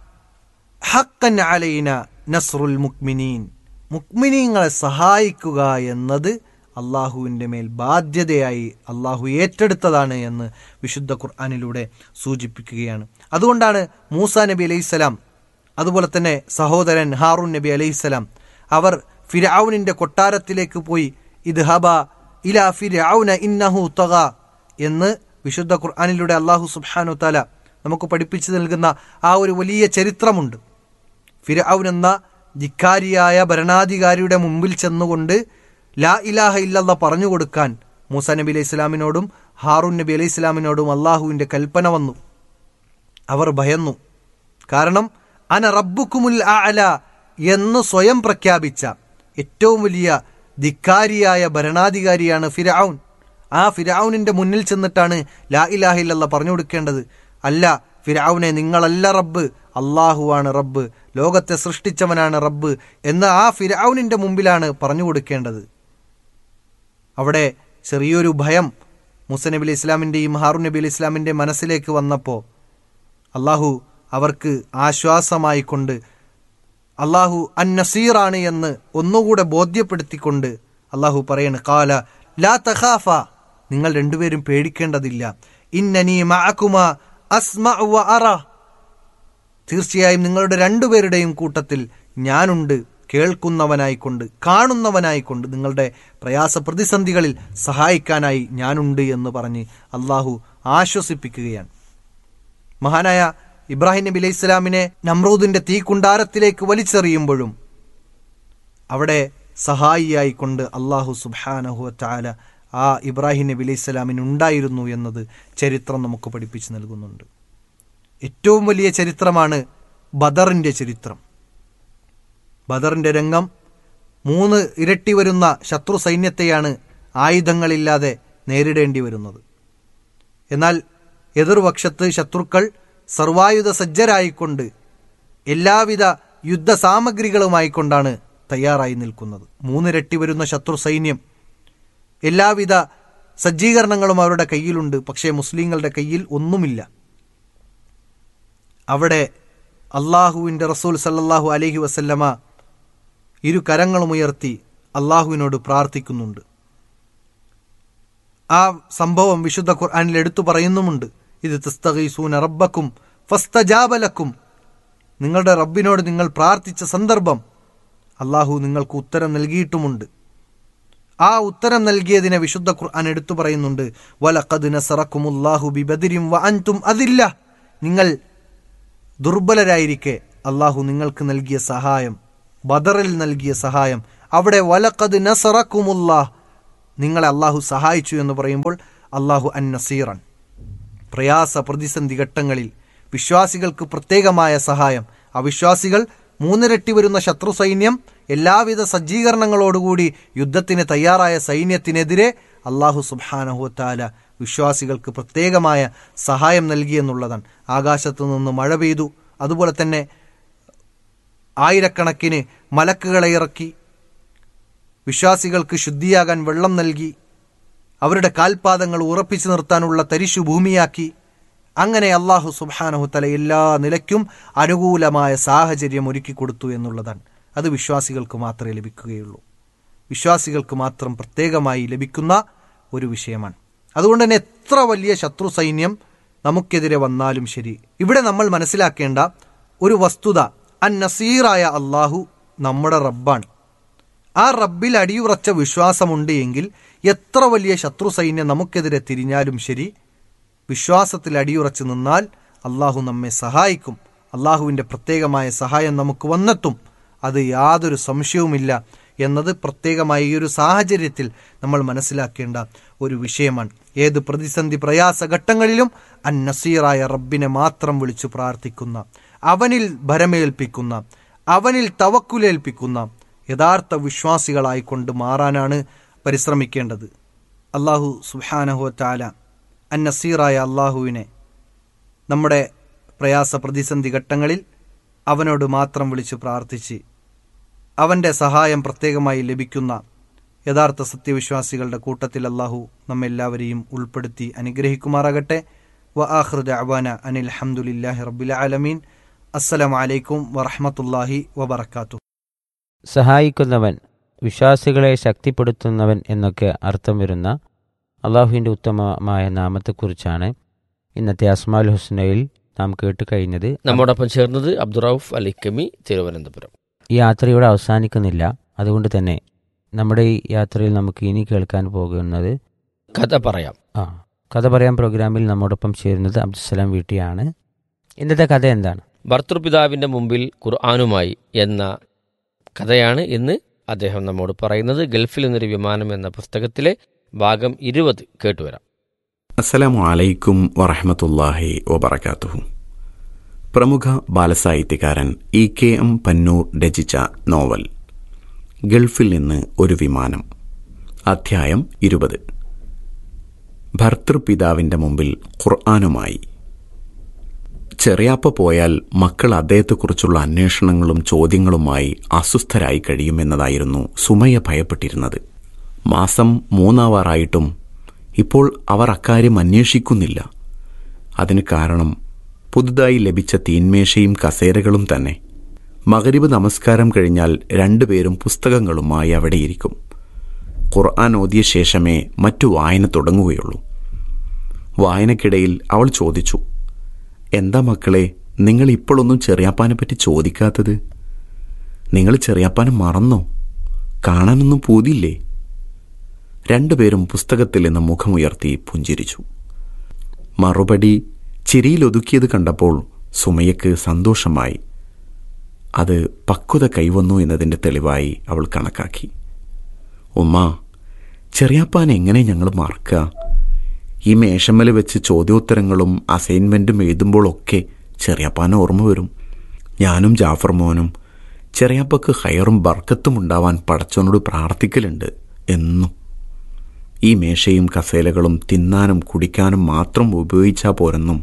ഹക്കൻ അലൈന നസ്രുൽ മുക്മിനീൻ മുക്മിനീങ്ങളെ സഹായിക്കുക എന്നത് അള്ളാഹുവിൻ്റെ മേൽ ബാധ്യതയായി അള്ളാഹു ഏറ്റെടുത്തതാണ് എന്ന് വിശുദ്ധ ഖുർആാനിലൂടെ സൂചിപ്പിക്കുകയാണ് അതുകൊണ്ടാണ് മൂസ നബി അലൈഹിസ്സലാം അതുപോലെ തന്നെ സഹോദരൻ ഹാറൂൻ നബി അലൈഹിസ്സലാം അവർ ഫിരൌനിൻ്റെ കൊട്ടാരത്തിലേക്ക് പോയി ഇത് ഹബ ഇല ഫിരൌന ഇന്നഹു തഗ എന്ന് വിശുദ്ധ ഖുർആാനിലൂടെ അള്ളാഹു സുബ്ഹാനു താല നമുക്ക് പഠിപ്പിച്ചു നൽകുന്ന ആ ഒരു വലിയ ചരിത്രമുണ്ട് ഫിരൌൻ എന്ന ധിക്കാരിയായ ഭരണാധികാരിയുടെ മുമ്പിൽ ചെന്നുകൊണ്ട് ലാ ഇലാഹ ഇല്ലല്ല പറഞ്ഞു കൊടുക്കാൻ മൂസ നബി അലൈഹി ഇസ്ലാമിനോടും ഹാറൂൻ നബി അലൈഹി ഇസ്ലാമിനോടും അള്ളാഹുവിൻ്റെ കൽപ്പന വന്നു അവർ ഭയന്നു കാരണം അന റബ്ബുക്കുമുൽ അല എന്ന് സ്വയം പ്രഖ്യാപിച്ച ഏറ്റവും വലിയ ധിക്കാരിയായ ഭരണാധികാരിയാണ് ഫിരൌൻ ആ ഫിരൌനിന്റെ മുന്നിൽ ചെന്നിട്ടാണ് ലാ ഇലാഹ ഇല്ലല്ല പറഞ്ഞു കൊടുക്കേണ്ടത് അല്ല ഫിരൌനെ നിങ്ങളല്ല റബ്ബ് അള്ളാഹുവാണ് റബ്ബ് ലോകത്തെ സൃഷ്ടിച്ചവനാണ് റബ്ബ് എന്ന് ആ ഫിരൌനിന്റെ മുമ്പിലാണ് പറഞ്ഞു കൊടുക്കേണ്ടത് അവിടെ ചെറിയൊരു ഭയം മുസ നബി അലി ഇസ്ലാമിൻ്റെയും ഹാറൂൻ നബി അലി ഇസ്ലാമിൻ്റെ മനസ്സിലേക്ക് വന്നപ്പോൾ അള്ളാഹു അവർക്ക് ആശ്വാസമായി കൊണ്ട് അള്ളാഹു അൻ നസീറാണ് എന്ന് ഒന്നുകൂടെ ബോധ്യപ്പെടുത്തിക്കൊണ്ട് അള്ളാഹു പറയാണ് കാല ലാ തഖാഫ നിങ്ങൾ രണ്ടുപേരും പേടിക്കേണ്ടതില്ല ഇന്നനി മഅകുമ അസ്മ വ അറ തീർച്ചയായും നിങ്ങളുടെ രണ്ടുപേരുടെയും കൂട്ടത്തിൽ ഞാനുണ്ട് കേൾക്കുന്നവനായിക്കൊണ്ട് കാണുന്നവനായിക്കൊണ്ട് നിങ്ങളുടെ പ്രയാസ പ്രതിസന്ധികളിൽ സഹായിക്കാനായി ഞാനുണ്ട് എന്ന് പറഞ്ഞ് അള്ളാഹു ആശ്വസിപ്പിക്കുകയാണ് മഹാനായ ഇബ്രാഹിം നബി അലൈഹി ഇസ്ലാമിനെ നമ്രൂദിന്റെ തീക്കുണ്ടാരത്തിലേക്ക് വലിച്ചെറിയുമ്പോഴും അവിടെ സഹായിയായിക്കൊണ്ട് അള്ളാഹു സുബാനഹു ചാല ആ ഇബ്രാഹിം നബി അലൈഹി ഇസ്ലാമിന് ഉണ്ടായിരുന്നു എന്നത് ചരിത്രം നമുക്ക് പഠിപ്പിച്ചു നൽകുന്നുണ്ട് ഏറ്റവും വലിയ ചരിത്രമാണ് ബദറിൻ്റെ ചരിത്രം ബദറിൻ്റെ രംഗം മൂന്ന് ഇരട്ടി വരുന്ന ശത്രു സൈന്യത്തെയാണ് ആയുധങ്ങളില്ലാതെ നേരിടേണ്ടി വരുന്നത് എന്നാൽ എതിർപക്ഷത്ത് ശത്രുക്കൾ സർവായുധ സജ്ജരായിക്കൊണ്ട് എല്ലാവിധ യുദ്ധസാമഗ്രികളുമായിക്കൊണ്ടാണ് തയ്യാറായി നിൽക്കുന്നത് മൂന്നിരട്ടി വരുന്ന ശത്രു സൈന്യം എല്ലാവിധ സജ്ജീകരണങ്ങളും അവരുടെ കയ്യിലുണ്ട് പക്ഷേ മുസ്ലിങ്ങളുടെ കയ്യിൽ ഒന്നുമില്ല അവിടെ അള്ളാഹുവിൻ്റെ റസൂൽ സല്ലല്ലാഹു അലൈഹി വസല്ലമ ഇരു കരങ്ങളും ഉയർത്തി അള്ളാഹുവിനോട് പ്രാർത്ഥിക്കുന്നുണ്ട് ആ സംഭവം വിശുദ്ധ ഖുർആനിൽ എടുത്തു പറയുന്നുമുണ്ട് ഇത് തസ്തഗീസൂന റബ്ബക്കും ഫസ്തജാബലക്കും നിങ്ങളുടെ റബ്ബിനോട് നിങ്ങൾ പ്രാർത്ഥിച്ച സന്ദർഭം അള്ളാഹു നിങ്ങൾക്ക് ഉത്തരം നൽകിയിട്ടുമുണ്ട് ആ ഉത്തരം നൽകിയതിനെ വിശുദ്ധ ഖുർആൻ എടുത്തു പറയുന്നുണ്ട് വലഖദ് നസറക്കുമുല്ലാഹു ബിബദിരിം വ അൻതും അതില്ല നിങ്ങൾ ദുർബലരായിരിക്കെ അള്ളാഹു നിങ്ങൾക്ക് നൽകിയ സഹായം ബദറിൽ നൽകിയ സഹായം അവിടെ വലഖദ് നസറക്കുമുല്ലാഹ് നിങ്ങളെ അള്ളാഹു സഹായിച്ചു എന്ന് പറയുമ്പോൾ അള്ളാഹു അൻ നസീറൻ പ്രയാസ പ്രതിസന്ധി ഘട്ടങ്ങളിൽ വിശ്വാസികൾക്ക് പ്രത്യേകമായ സഹായം അവിശ്വാസികൾ മൂന്നിരട്ടി വരുന്ന ശത്രു സൈന്യം എല്ലാവിധ സജ്ജീകരണങ്ങളോടുകൂടി യുദ്ധത്തിന് തയ്യാറായ സൈന്യത്തിനെതിരെ അള്ളാഹു സുബാനഹുത്താല വിശ്വാസികൾക്ക് പ്രത്യേകമായ സഹായം നൽകിയെന്നുള്ളതാണ് ആകാശത്തു നിന്ന് മഴ പെയ്തു അതുപോലെ തന്നെ ആയിരക്കണക്കിന് മലക്കുകളെ ഇറക്കി വിശ്വാസികൾക്ക് ശുദ്ധിയാകാൻ വെള്ളം നൽകി അവരുടെ കാൽപാദങ്ങൾ ഉറപ്പിച്ചു നിർത്താനുള്ള തരിശു ഭൂമിയാക്കി അങ്ങനെ അള്ളാഹു സുബാനഹുത്തല എല്ലാ നിലയ്ക്കും അനുകൂലമായ സാഹചര്യം ഒരുക്കി കൊടുത്തു എന്നുള്ളതാണ് അത് വിശ്വാസികൾക്ക് മാത്രമേ ലഭിക്കുകയുള്ളൂ വിശ്വാസികൾക്ക് മാത്രം പ്രത്യേകമായി ലഭിക്കുന്ന ഒരു വിഷയമാണ് അതുകൊണ്ട് തന്നെ എത്ര വലിയ ശത്രു സൈന്യം നമുക്കെതിരെ വന്നാലും ശരി ഇവിടെ നമ്മൾ മനസ്സിലാക്കേണ്ട ഒരു വസ്തുത അൻ നസീറായ അള്ളാഹു നമ്മുടെ റബ്ബാണ് ആ റബ്ബിൽ അടിയുറച്ച വിശ്വാസമുണ്ട് എങ്കിൽ എത്ര വലിയ ശത്രു സൈന്യം നമുക്കെതിരെ തിരിഞ്ഞാലും ശരി വിശ്വാസത്തിൽ അടിയുറച്ചു നിന്നാൽ അള്ളാഹു നമ്മെ സഹായിക്കും അള്ളാഹുവിൻ്റെ പ്രത്യേകമായ സഹായം നമുക്ക് വന്നെത്തും അത് യാതൊരു സംശയവുമില്ല എന്നത് പ്രത്യേകമായ ഈ ഒരു സാഹചര്യത്തിൽ നമ്മൾ മനസ്സിലാക്കേണ്ട ഒരു വിഷയമാണ് ഏത് പ്രതിസന്ധി പ്രയാസ ഘട്ടങ്ങളിലും അൻ നസീറായ റബ്ബിനെ മാത്രം വിളിച്ചു പ്രാർത്ഥിക്കുന്ന അവനിൽ ഭരമേൽപ്പിക്കുന്ന അവനിൽ തവക്കുലേൽപ്പിക്കുന്ന യഥാർത്ഥ വിശ്വാസികളായിക്കൊണ്ട് മാറാനാണ് പരിശ്രമിക്കേണ്ടത് അള്ളാഹു സുഹാനഹു താല അൻ നസീറായ അള്ളാഹുവിനെ നമ്മുടെ പ്രയാസ പ്രതിസന്ധി ഘട്ടങ്ങളിൽ അവനോട് മാത്രം വിളിച്ച് പ്രാർത്ഥിച്ച് അവൻ്റെ സഹായം പ്രത്യേകമായി ലഭിക്കുന്ന യഥാർത്ഥ സത്യവിശ്വാസികളുടെ കൂട്ടത്തിൽ അള്ളാഹു നമ്മെല്ലാവരെയും ഉൾപ്പെടുത്തി അനുഗ്രഹിക്കുമാറാകട്ടെ വ ആഹ്റുദ അവാന അനിൽ ഹംദുലില്ലാഹി റബ്ബിൽ ആലമീൻ അസ്സലാമലൈക്കും വറഹമത്തല്ലാഹി വബർക്കാത്തു സഹായിക്കുന്നവൻ വിശ്വാസികളെ ശക്തിപ്പെടുത്തുന്നവൻ എന്നൊക്കെ അർത്ഥം വരുന്ന അള്ളാഹുവിൻ്റെ ഉത്തമമായ നാമത്തെക്കുറിച്ചാണ് ഇന്നത്തെ അസ്മാൽ ഹുസ്നയിൽ നാം കേട്ട് കഴിഞ്ഞത് നമ്മോടൊപ്പം ചേർന്നത് അബ്ദുറൌഫ് അലിക്കമി തിരുവനന്തപുരം ഈ യാത്രയോടെ അവസാനിക്കുന്നില്ല അതുകൊണ്ട് തന്നെ നമ്മുടെ ഈ യാത്രയിൽ നമുക്ക് ഇനി കേൾക്കാൻ പോകുന്നത് കഥ പറയാം ആ കഥ പറയാൻ പ്രോഗ്രാമിൽ നമ്മോടൊപ്പം ചേരുന്നത് അബ്ദുസലാം വീട്ടിയാണ് ഇന്നത്തെ കഥ എന്താണ് ഭർത്തൃപിതാവിൻ്റെ മുമ്പിൽ ഖുർആാനുമായി എന്ന കഥയാണ് ഇന്ന് അദ്ദേഹം നമ്മോട് പറയുന്നത് ഗൾഫിൽ നിന്നൊരു വിമാനം എന്ന പുസ്തകത്തിലെ ഭാഗം ഇരുപത് കേട്ടുവരാം അസ്സലാമു അലൈക്കും വറഹമത്തല്ലാഹി വബർക്കാത്തുഹു പ്രമുഖ ബാലസാഹിത്യകാരൻ ഇ കെ എം പന്നൂർ രചിച്ച നോവൽ ഗൾഫിൽ നിന്ന് ഒരു വിമാനം അധ്യായം ഇരുപത് ഭർത്തൃപിതാവിൻ്റെ മുമ്പിൽ ഖുർആാനുമായി ചെറിയാപ്പ പോയാൽ മക്കൾ അദ്ദേഹത്തെക്കുറിച്ചുള്ള അന്വേഷണങ്ങളും ചോദ്യങ്ങളുമായി അസ്വസ്ഥരായി കഴിയുമെന്നതായിരുന്നു സുമയ ഭയപ്പെട്ടിരുന്നത് മാസം മൂന്നാവാറായിട്ടും ഇപ്പോൾ അവർ അക്കാര്യം അന്വേഷിക്കുന്നില്ല അതിന് കാരണം പുതുതായി ലഭിച്ച തീന്മേശയും കസേരകളും തന്നെ മകരിബ് നമസ്കാരം കഴിഞ്ഞാൽ രണ്ടുപേരും പുസ്തകങ്ങളുമായി അവിടെയിരിക്കും ഖുർആൻ ഓതിയ ശേഷമേ മറ്റു വായന തുടങ്ങുകയുള്ളൂ വായനക്കിടയിൽ അവൾ ചോദിച്ചു എന്താ മക്കളെ നിങ്ങൾ ഇപ്പോഴൊന്നും ചെറിയാപ്പാനെ പറ്റി ചോദിക്കാത്തത് നിങ്ങൾ ചെറിയാപ്പാനെ മറന്നോ കാണാനൊന്നും പൂതിയില്ലേ രണ്ടുപേരും പുസ്തകത്തിൽ നിന്ന് മുഖമുയർത്തി പുഞ്ചിരിച്ചു മറുപടി ചിരിയിലൊതുക്കിയത് കണ്ടപ്പോൾ സുമയ്യക്ക് സന്തോഷമായി അത് പക്വത കൈവന്നു എന്നതിൻ്റെ തെളിവായി അവൾ കണക്കാക്കി ഉമ്മ ചെറിയാപ്പാൻ എങ്ങനെ ഞങ്ങൾ മറക്കുക ഈ മേശമ്മൽ വെച്ച് ചോദ്യോത്തരങ്ങളും അസൈൻമെൻറ്റും എഴുതുമ്പോഴൊക്കെ ചെറിയാപ്പാൻ ഓർമ്മ വരും ഞാനും ജാഫർ മോനും ചെറിയാപ്പക്ക് ഹയറും ബർക്കത്തും ഉണ്ടാവാൻ പടച്ചവനോട് പ്രാർത്ഥിക്കലുണ്ട് എന്നും ഈ മേശയും കസേലകളും തിന്നാനും കുടിക്കാനും മാത്രം ഉപയോഗിച്ചാൽ പോരെന്നും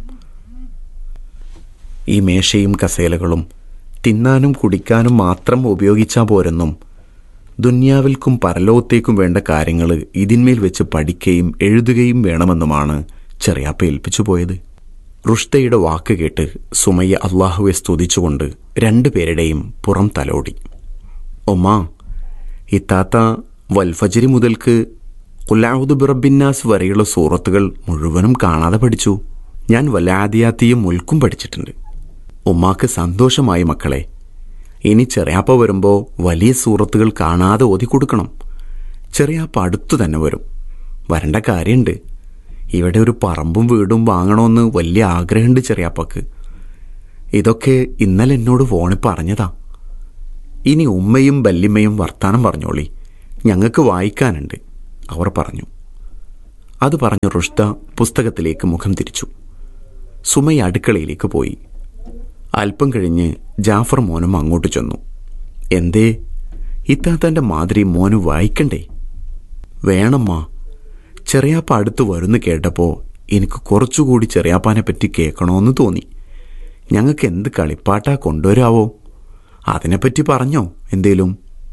ഈ മേശയും കസേലകളും തിന്നാനും കുടിക്കാനും മാത്രം ഉപയോഗിച്ചാൽ പോരെന്നും ദുന്യാവിൽക്കും പരലോകത്തേക്കും വേണ്ട കാര്യങ്ങൾ ഇതിന്മേൽ വെച്ച് പഠിക്കുകയും എഴുതുകയും വേണമെന്നുമാണ് ചെറിയാപ്പ ഏൽപ്പിച്ചു പോയത് റുഷ്തയുടെ വാക്ക് കേട്ട് സുമയ്യ അള്ളാഹുവെ സ്തുതിച്ചുകൊണ്ട് രണ്ടുപേരുടെയും പുറം തലോടി ഒമാ ഇത്താത്ത വൽഫജരി മുതൽക്ക് കുലാഹുദ് ബിറബിന്നാസ് വരെയുള്ള സൂറത്തുകൾ മുഴുവനും കാണാതെ പഠിച്ചു ഞാൻ വല്ലാദിയാത്തിയും മുൽക്കും പഠിച്ചിട്ടുണ്ട് ഉമ്മാക്ക് സന്തോഷമായി മക്കളെ ഇനി ചെറിയാപ്പ വരുമ്പോൾ വലിയ സൂറത്തുകൾ കാണാതെ ഓതി കൊടുക്കണം ചെറിയാപ്പ അടുത്തു തന്നെ വരും വരേണ്ട കാര്യമുണ്ട് ഇവിടെ ഒരു പറമ്പും വീടും വാങ്ങണമെന്ന് വലിയ ആഗ്രഹമുണ്ട് ചെറിയാപ്പക്ക് ഇതൊക്കെ ഇന്നലെ എന്നോട് ഫോണിൽ പറഞ്ഞതാ ഇനി ഉമ്മയും വല്യമ്മയും വർത്താനം പറഞ്ഞോളി ഞങ്ങൾക്ക് വായിക്കാനുണ്ട് അവർ പറഞ്ഞു അത് പറഞ്ഞു റുഷ്ദ പുസ്തകത്തിലേക്ക് മുഖം തിരിച്ചു സുമയ അടുക്കളയിലേക്ക് പോയി അല്പം കഴിഞ്ഞ് ജാഫർ മോനും അങ്ങോട്ട് ചെന്നു എന്തേ ഇത്താത്തന്റെ മാതിരി മോന് വായിക്കണ്ടേ വേണമ്മ ചെറിയാപ്പ അടുത്ത് വരുന്നു കേട്ടപ്പോൾ എനിക്ക് കുറച്ചുകൂടി ചെറിയാപ്പാനെ പറ്റി കേൾക്കണമെന്ന് തോന്നി ഞങ്ങൾക്ക് എന്ത് കളിപ്പാട്ടാ കൊണ്ടുവരാവോ അതിനെപ്പറ്റി പറഞ്ഞോ എന്തേലും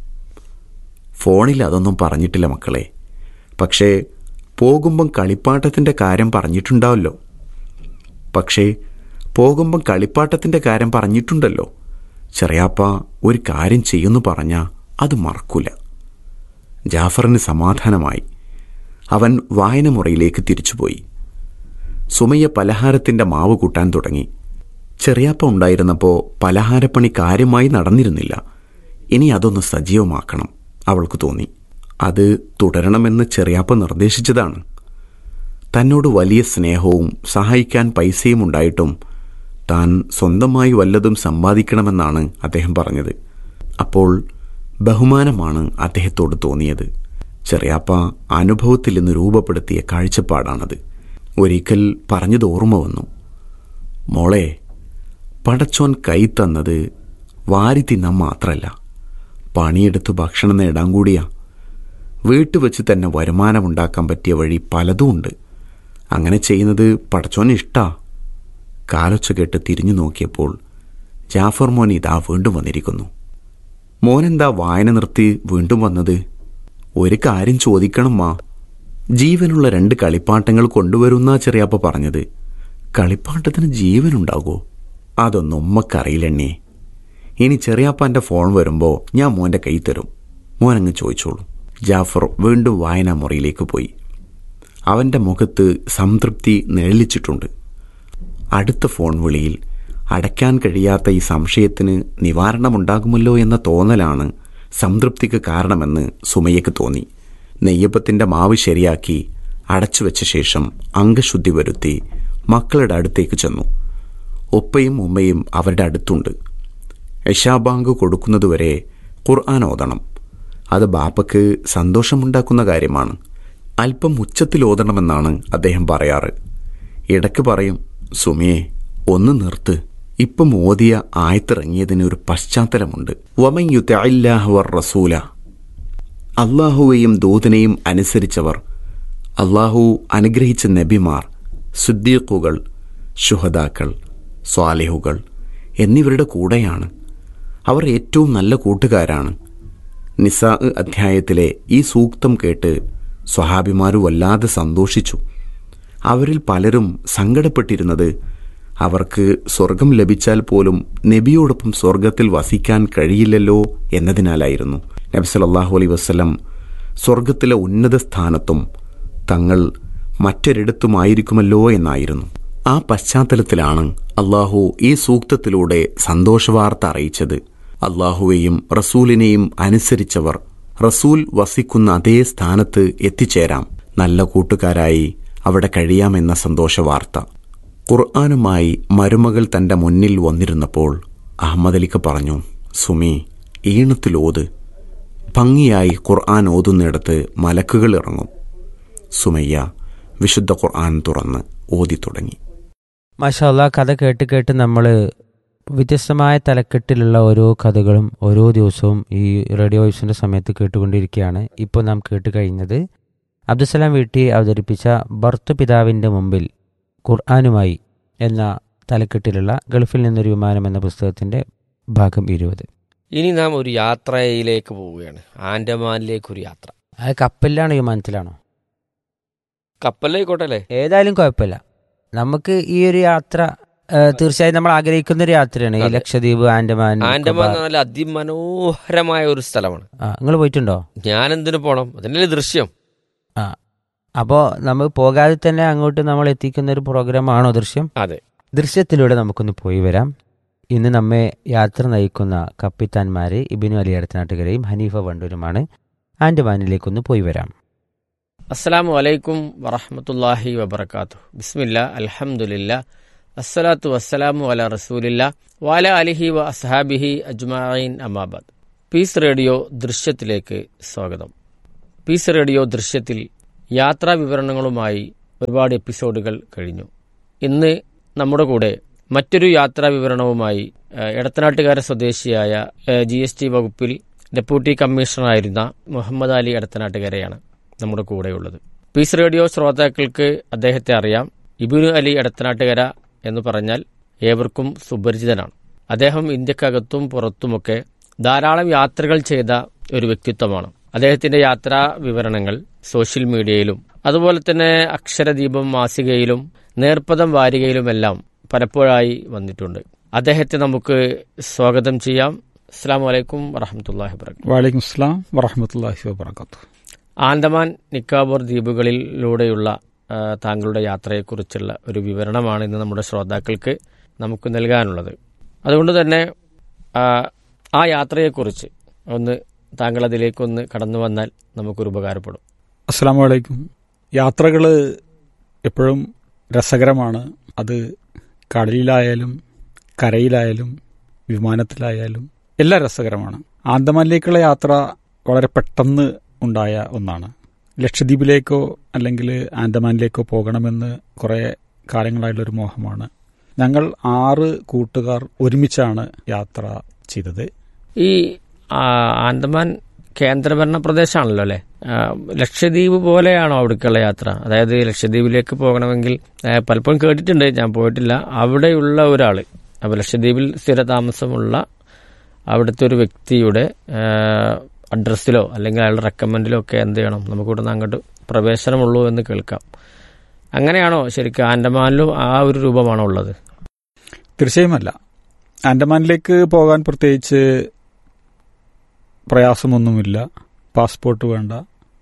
ഫോണിൽ അതൊന്നും പറഞ്ഞിട്ടില്ല മക്കളെ പക്ഷേ പോകുമ്പം കളിപ്പാട്ടത്തിൻ്റെ കാര്യം പറഞ്ഞിട്ടുണ്ടാവല്ലോ പക്ഷേ പോകുമ്പം കളിപ്പാട്ടത്തിൻ്റെ കാര്യം പറഞ്ഞിട്ടുണ്ടല്ലോ ചെറിയാപ്പ ഒരു കാര്യം ചെയ്യുന്നു പറഞ്ഞാൽ അത് മറക്കൂല ജാഫറിന് സമാധാനമായി അവൻ വായനമുറിയിലേക്ക് തിരിച്ചുപോയി സുമയ്യ പലഹാരത്തിന്റെ മാവ് കൂട്ടാൻ തുടങ്ങി ചെറിയാപ്പ ഉണ്ടായിരുന്നപ്പോൾ പലഹാരപ്പണി കാര്യമായി നടന്നിരുന്നില്ല ഇനി അതൊന്ന് സജീവമാക്കണം അവൾക്ക് തോന്നി അത് തുടരണമെന്ന് ചെറിയാപ്പ നിർദ്ദേശിച്ചതാണ് തന്നോട് വലിയ സ്നേഹവും സഹായിക്കാൻ പൈസയും ഉണ്ടായിട്ടും താൻ സ്വന്തമായി വല്ലതും സമ്പാദിക്കണമെന്നാണ് അദ്ദേഹം പറഞ്ഞത് അപ്പോൾ ബഹുമാനമാണ് അദ്ദേഹത്തോട് തോന്നിയത് ചെറിയാപ്പ അനുഭവത്തിൽ നിന്ന് രൂപപ്പെടുത്തിയ കാഴ്ചപ്പാടാണത് ഒരിക്കൽ പറഞ്ഞത് ഓർമ്മ വന്നു മോളെ പടച്ചോൻ കൈ തന്നത് വാരി തിന്നാൻ മാത്രമല്ല പണിയെടുത്ത് ഭക്ഷണം നേടാൻ കൂടിയാ വീട്ടു വെച്ച് തന്നെ വരുമാനമുണ്ടാക്കാൻ പറ്റിയ വഴി പലതും ഉണ്ട് അങ്ങനെ ചെയ്യുന്നത് പടച്ചോൻ ഇഷ്ടാ കാലൊച്ച കേട്ട് തിരിഞ്ഞു നോക്കിയപ്പോൾ ജാഫർ മോൻ ഇതാ വീണ്ടും വന്നിരിക്കുന്നു മോനെന്താ വായന നിർത്തി വീണ്ടും വന്നത് ഒരു കാര്യം ചോദിക്കണം മാ ജീവനുള്ള രണ്ട് കളിപ്പാട്ടങ്ങൾ കൊണ്ടുവരുന്ന ചെറിയാപ്പ പറഞ്ഞത് കളിപ്പാട്ടത്തിന് ജീവനുണ്ടാകോ അതൊന്നും ഉമ്മക്കറിയില്ലെണ്ണേ ഇനി ചെറിയാപ്പാന്റെ ഫോൺ വരുമ്പോൾ ഞാൻ മോന്റെ കൈ തരും മോനങ്ങ് ചോദിച്ചോളൂ ജാഫർ വീണ്ടും വായനാ മുറിയിലേക്ക് പോയി അവന്റെ മുഖത്ത് സംതൃപ്തി നിഴലിച്ചിട്ടുണ്ട് അടുത്ത ഫോൺ വിളിയിൽ അടയ്ക്കാൻ കഴിയാത്ത ഈ സംശയത്തിന് നിവാരണമുണ്ടാകുമല്ലോ എന്ന തോന്നലാണ് സംതൃപ്തിക്ക് കാരണമെന്ന് സുമയ്യക്ക് തോന്നി നെയ്യപ്പത്തിന്റെ മാവ് ശരിയാക്കി അടച്ചുവെച്ച ശേഷം അംഗശുദ്ധി വരുത്തി മക്കളുടെ അടുത്തേക്ക് ചെന്നു ഉപ്പയും ഉമ്മയും അവരുടെ അടുത്തുണ്ട് യശാബാങ്ക് കൊടുക്കുന്നതുവരെ ഖുർആൻ ഓതണം അത് ബാപ്പക്ക് സന്തോഷമുണ്ടാക്കുന്ന കാര്യമാണ് അല്പം ഉച്ചത്തിൽ ഓതണമെന്നാണ് അദ്ദേഹം പറയാറ് ഇടയ്ക്ക് പറയും സുമിയെ ഒന്ന് നിർത്ത് ഇപ്പം ഓതിയ ആയത്തിറങ്ങിയതിന് ഒരു പശ്ചാത്തലമുണ്ട് വമയുത്തല്ലാഹുവർ റസൂല അള്ളാഹുവെയും ദൂതനെയും അനുസരിച്ചവർ അള്ളാഹു അനുഗ്രഹിച്ച നബിമാർ സുദ്ദീഖുകൾ ശുഹദാക്കൾ സ്വാലിഹുകൾ എന്നിവരുടെ കൂടെയാണ് അവർ ഏറ്റവും നല്ല കൂട്ടുകാരാണ് നിസാ അധ്യായത്തിലെ ഈ സൂക്തം കേട്ട് സ്വഹാബിമാരു വല്ലാതെ സന്തോഷിച്ചു അവരിൽ പലരും സങ്കടപ്പെട്ടിരുന്നത് അവർക്ക് സ്വർഗം ലഭിച്ചാൽ പോലും നബിയോടൊപ്പം സ്വർഗത്തിൽ വസിക്കാൻ കഴിയില്ലല്ലോ എന്നതിനാലായിരുന്നു നബി സല്ലല്ലാഹു അലൈഹി വസല്ലം സ്വർഗത്തിലെ ഉന്നത സ്ഥാനത്തും തങ്ങൾ മറ്റൊരിടത്തുമായിരിക്കുമല്ലോ എന്നായിരുന്നു ആ പശ്ചാത്തലത്തിലാണ് അള്ളാഹു ഈ സൂക്തത്തിലൂടെ സന്തോഷവാർത്ത അറിയിച്ചത് അള്ളാഹുവേയും റസൂലിനെയും അനുസരിച്ചവർ റസൂൽ വസിക്കുന്ന അതേ സ്ഥാനത്ത് എത്തിച്ചേരാം നല്ല കൂട്ടുകാരായി അവിടെ കഴിയാമെന്ന സന്തോഷവാർത്ത ഖുർആാനുമായി മരുമകൾ തന്റെ മുന്നിൽ വന്നിരുന്നപ്പോൾ അഹമ്മദ് അലിക്ക് പറഞ്ഞു സുമി ഈണത്തിലോത് ഭംഗിയായി ഖുർആൻ ഓതുന്നിടത്ത് മലക്കുകൾ ഇറങ്ങും സുമയ്യ വിശുദ്ധ ഖുർആൻ തുറന്ന് ഓതി തുടങ്ങി മാഷാല്ല കഥ കേട്ട് കേട്ട് നമ്മൾ വ്യത്യസ്തമായ തലക്കെട്ടിലുള്ള ഓരോ കഥകളും ഓരോ ദിവസവും ഈ റേഡിയോ വോയിസിൻ്റെ സമയത്ത് കേട്ടുകൊണ്ടിരിക്കുകയാണ് ഇപ്പോൾ നാം കേട്ട് കഴിഞ്ഞത് അബ്ദുസലാം വീട്ടി അവതരിപ്പിച്ച ഭർത്തൃപിതാവിൻ്റെ മുമ്പിൽ ഖുർആാനുമായി എന്ന തലക്കെട്ടിലുള്ള ഗൾഫിൽ നിന്നൊരു വിമാനം എന്ന പുസ്തകത്തിൻ്റെ ഭാഗം ഇരുപത് ഇനി നാം ഒരു യാത്രയിലേക്ക് പോവുകയാണ് ആൻഡമാനിലേക്കൊരു യാത്ര അത് കപ്പലിലാണോ വിമാനത്തിലാണോ കപ്പലിലേക്കോട്ടെ അല്ലേ ഏതായാലും കുഴപ്പമില്ല നമുക്ക് ഈ ഒരു യാത്ര ആ, തീർച്ചയായും നമ്മൾ ആഗ്രഹിക്കുന്ന ഒരു യാത്രയാണ് ഈ അതെ. ലക്ഷദ്വീപ് ആൻഡമാൻ ആൻഡമാൻ എന്ന് നിക്കോബാർ. പറഞ്ഞാൽ അതിമനോഹരമായ ഒരു സ്ഥലമാണ് ആ നിങ്ങൾ പോയിട്ടുണ്ടോ ഞാൻ എന്തിനു പോണം അതിൻ്റെ ദൃശ്യം ആ അപ്പോൾ നമ്മൾ പോകാതെ തന്നെ അങ്ങോട്ട് നമ്മൾ എത്തിക്കുന്ന ഒരു പ്രോഗ്രാമാണോ ദൃശ്യം അതെ ദൃശ്യത്തിലൂടെ നമുക്കൊന്ന് പോയി വരാം ഇന്ന് നമ്മെ യാത്ര നയിക്കുന്ന കപ്പിത്താന്മാരെ ഇബിനു അലി അടുത്തനാട്ടുകരയും ഹനീഫ വണ്ടൂരുമാണ് ആൻഡമാനിലേക്കൊന്ന് പോയി വരാം അസ്സലാമു അലൈക്കും വറഹമത്തല്ലാഹി വബർക്കാത്തു ബിസ്മില്ല അൽഹംദുലില്ല അസ്സലാത്തു വസ്സലാമു അല റസൂലില്ല വാല അലിഹി വ അസ്ഹാബിഹി അജ്മായിൻ അമാബാദ് പീസ് റേഡിയോ ദൃശ്യത്തിലേക്ക് സ്വാഗതം പീസ് റേഡിയോ ദൃശ്യത്തിൽ യാത്രാ വിവരണങ്ങളുമായി ഒരുപാട് എപ്പിസോഡുകൾ കഴിഞ്ഞു ഇന്ന് നമ്മുടെ കൂടെ മറ്റൊരു യാത്രാ വിവരണവുമായി ഏഹ്, എടത്തനാട്ടുകാര സ്വദേശിയായ ജി എസ് ടി വകുപ്പിൽ ഡെപ്യൂട്ടി കമ്മീഷണറായിരുന്ന മുഹമ്മദ് അലി എടത്തനാട്ടുകരയാണ് നമ്മുടെ കൂടെയുള്ളത് പീസ് റേഡിയോ ശ്രോതാക്കൾക്ക് അദ്ദേഹത്തെ അറിയാം ഇബിനു അലി എടത്തനാട്ടുകര എന്ന് പറഞ്ഞാൽ ഏവർക്കും സുപരിചിതനാണ് അദ്ദേഹം ഇന്ത്യക്കകത്തും പുറത്തുമൊക്കെ ധാരാളം യാത്രകൾ ചെയ്ത ഒരു വ്യക്തിത്വമാണ് അദ്ദേഹത്തിന്റെ യാത്രാ വിവരണങ്ങൾ സോഷ്യൽ മീഡിയയിലും അതുപോലെ തന്നെ അക്ഷരദീപം മാസികയിലും നേർപ്പദം വാരികയിലുമെല്ലാം പലപ്പോഴായി വന്നിട്ടുണ്ട് അദ്ദേഹത്തെ നമുക്ക് സ്വാഗതം ചെയ്യാം അസ്സാം വലൈക്കും വറഹമത്തല്ലാഹി വർക്കാത്തു വലൈക്കും സ്ലാം വറഹമത്തല്ലാഹി വബർക്കാത്തു ആൻഡമാൻ നിക്കോബാർ ദ്വീപുകളിലൂടെയുള്ള ആ, താങ്കളുടെ യാത്രയെക്കുറിച്ചുള്ള ഒരു വിവരണമാണ് ഇന്ന് നമ്മുടെ ശ്രോതാക്കൾക്ക് നമുക്ക് നൽകാനുള്ളത് അതുകൊണ്ട് തന്നെ ആ, ആ യാത്രയെക്കുറിച്ച് ഒന്ന് താങ്കൾ അതിലേക്കൊന്ന് കടന്നു വന്നാൽ നമുക്കൊരു ഉപകാരപ്പെടും അസ്സാം വലൈക്കും യാത്രകൾ എപ്പോഴും രസകരമാണ് അത് കടലിലായാലും കരയിലായാലും വിമാനത്തിലായാലും എല്ലാം രസകരമാണ് ആന്തമാനിലേക്കുള്ള യാത്ര വളരെ പെട്ടെന്ന് ഉണ്ടായ ഒന്നാണ് ലക്ഷദ്വീപിലേക്കോ അല്ലെങ്കിൽ ആൻഡമാനിലേക്കോ പോകണമെന്ന് കുറേ കാലങ്ങളായിട്ടുള്ളൊരു മോഹമാണ് ഞങ്ങൾ ആറ് കൂട്ടുകാർ ഒരുമിച്ചാണ് യാത്ര ചെയ്തത് ഈ ആ, ആൻഡമാൻ കേന്ദ്രഭരണ പ്രദേശമാണല്ലോ അല്ലേ ആ, ലക്ഷദ്വീപ് പോലെയാണോ അവിടേക്കുള്ള യാത്ര അതായത് ലക്ഷദ്വീപിലേക്ക് പോകണമെങ്കിൽ ആ, പലപ്പോഴും കേട്ടിട്ടുണ്ട് ഞാൻ പോയിട്ടില്ല അവിടെയുള്ള ഒരാൾ അപ്പോൾ ലക്ഷദ്വീപിൽ സ്ഥിരതാമസമുള്ള അവിടുത്തെ ഒരു വ്യക്തിയുടെ ആ, അഡ്രസ്സിലോ അല്ലെങ്കിൽ അയാളുടെ റെക്കമെൻഡിലോ ഒക്കെ എന്ത് ചെയ്യണം നമുക്ക് ഇവിടുന്ന് അങ്ങോട്ട് പ്രവേശനമുള്ളൂ എന്ന് കേൾക്കാം അങ്ങനെയാണോ ശരിക്കും ആൻഡമാനിലും ആ ഒരു രൂപമാണോ ഉള്ളത് തീർച്ചയായുമല്ല ആൻഡമാനിലേക്ക് പോകാൻ പ്രത്യേകിച്ച് പ്രയാസമൊന്നുമില്ല പാസ്പോർട്ട് വേണ്ട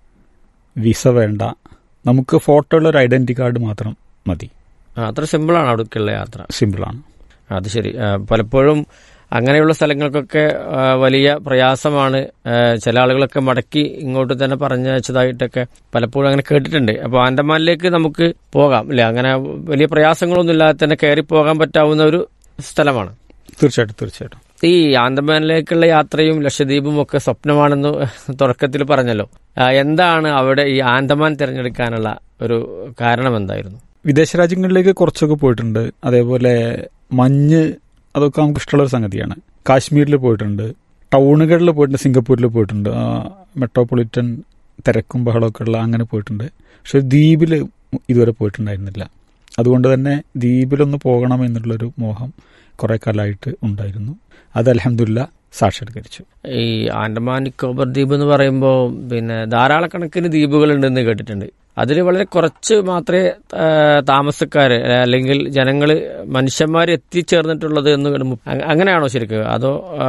വിസ വേണ്ട നമുക്ക് ഫോട്ടോ ഉള്ള ഒരു ഐഡന്റിറ്റി കാർഡ് മാത്രം മതി ആ, അത്ര സിമ്പിളാണ് അവിടേക്കുള്ള യാത്ര സിമ്പിളാണ് അത് ശരി ആ, പലപ്പോഴും അങ്ങനെയുള്ള സ്ഥലങ്ങൾക്കൊക്കെ ആ, വലിയ പ്രയാസമാണ് ആ, ചില ആളുകളൊക്കെ മടക്കി ഇങ്ങോട്ട് തന്നെ പറഞ്ഞയച്ചതായിട്ടൊക്കെ പലപ്പോഴും അങ്ങനെ കേട്ടിട്ടുണ്ട് അപ്പോൾ ആൻഡമാനിലേക്ക് നമുക്ക് പോകാം അല്ലേ അങ്ങനെ വലിയ പ്രയാസങ്ങളൊന്നും ഇല്ലാതെ തന്നെ കയറി പോകാൻ പറ്റാവുന്ന ഒരു സ്ഥലമാണ് തീർച്ചയായിട്ടും തീർച്ചയായിട്ടും ഈ ആൻഡമാനിലേക്കുള്ള യാത്രയും ലക്ഷദ്വീപും ഒക്കെ സ്വപ്നമാണെന്ന് തുടക്കത്തിൽ പറഞ്ഞല്ലോ ആ, എന്താണ് അവിടെ ഈ ആൻഡമാൻ തിരഞ്ഞെടുക്കാനുള്ള ഒരു കാരണം എന്തായിരുന്നു വിദേശ രാജ്യങ്ങളിലേക്ക് കുറച്ചൊക്കെ പോയിട്ടുണ്ട് അതേപോലെ മഞ്ഞ് അതൊക്കെ നമുക്ക് ഇഷ്ടമുള്ള ഒരു സംഗതിയാണ് കാശ്മീരിൽ പോയിട്ടുണ്ട് ടൗണുകളിൽ പോയിട്ടുണ്ട് സിംഗപ്പൂരിൽ പോയിട്ടുണ്ട് ആ, മെട്രോപൊളിറ്റൻ തിരക്കും ബഹളമൊക്കെ ഉള്ള അങ്ങനെ പോയിട്ടുണ്ട് പക്ഷെ ദ്വീപിൽ ഇതുവരെ പോയിട്ടുണ്ടായിരുന്നില്ല അതുകൊണ്ട് തന്നെ ദ്വീപിലൊന്ന് പോകണം എന്നുള്ളൊരു മോഹം കുറെ കാലമായിട്ട് ഉണ്ടായിരുന്നു അത് അലഹമില്ല സാക്ഷാത്കരിച്ചു ഈ ആൻഡമാൻ നിക്കോബർ ദ്വീപ് എന്ന് പറയുമ്പോൾ പിന്നെ ധാരാളക്കണക്കിന് ദ്വീപുകളുണ്ടെന്ന് കേട്ടിട്ടുണ്ട് അതിൽ വളരെ കുറച്ച് മാത്രമേ ആ, താമസക്കാര് അല്ലെങ്കിൽ ജനങ്ങൾ മനുഷ്യന്മാർ എത്തിച്ചേർന്നിട്ടുള്ളത് എന്ന് കേൾക്കുമ്പോൾ അ- അങ്ങനെയാണോ ശരിക്കും അതോ ആ,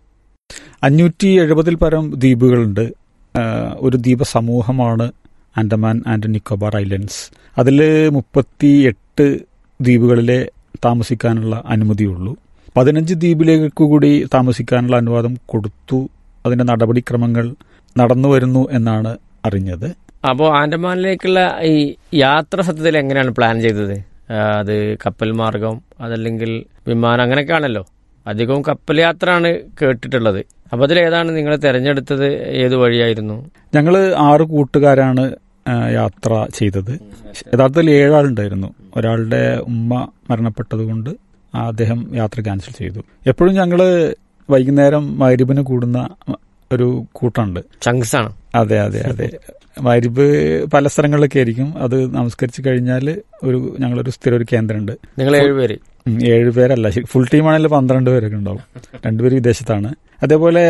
അഞ്ഞൂറ്റി എഴുപതിൽ പരം ദ്വീപുകളുണ്ട് ആ, ഒരു ദ്വീപ സമൂഹമാണ് ആൻഡമാൻ ആൻഡ് നിക്കോബാർ ഐലൻഡ്സ് അതിൽ മുപ്പത്തി എട്ട് ദ്വീപുകളിലെ താമസിക്കാനുള്ള അനുമതിയുള്ളൂ പതിനഞ്ച് ദ്വീപിലേക്ക് കൂടി താമസിക്കാനുള്ള അനുവാദം കൊടുത്തു അതിന്റെ നടപടിക്രമങ്ങൾ നടന്നു വരുന്നു എന്നാണ് അറിഞ്ഞത് അപ്പോൾ ആൻഡമാനിലേക്കുള്ള ഈ യാത്ര സത്യത്തിൽ എങ്ങനെയാണ് പ്ലാൻ ചെയ്തത് ആ, അത് കപ്പൽ മാർഗം അതല്ലെങ്കിൽ വിമാനം അങ്ങനെയൊക്കെയാണല്ലോ അധികവും കപ്പൽ യാത്രയാണ് കേട്ടിട്ടുള്ളത് അപ്പോൾ അതിലേതാണ് നിങ്ങൾ തിരഞ്ഞെടുത്തത് ഏത് വഴിയായിരുന്നു ഞങ്ങൾ ആറ് കൂട്ടുകാരാണ് ആ, യാത്ര ചെയ്തത് യഥാർത്ഥത്തിൽ ഏഴാളുണ്ടായിരുന്നു ഒരാളുടെ ഉമ്മ മരണപ്പെട്ടതുകൊണ്ട് ആ അദ്ദേഹം യാത്ര ക്യാൻസൽ ചെയ്തു എപ്പോഴും ഞങ്ങൾ വൈകുന്നേരം മൈരിബിന് കൂടുന്ന ഒരു കൂട്ടമുണ്ട് ചങ്ക്സ് ആണ് അതെ അതെ അതെ മൈരിബ് പല സ്ഥലങ്ങളിലൊക്കെ ആയിരിക്കും അത് നമസ്കരിച്ച് കഴിഞ്ഞാൽ ഒരു ഞങ്ങളൊരു സ്ഥിരം ഒരു കേന്ദ്രമുണ്ട് നിങ്ങൾ ഏഴുപേര് ഉം, ഏഴ് പേരല്ല ശരി, ഫുൾ ടീം ആണെങ്കിൽ പന്ത്രണ്ട് പേരൊക്കെ ഉണ്ടാവും രണ്ടുപേരും വിദേശത്താണ് അതേപോലെ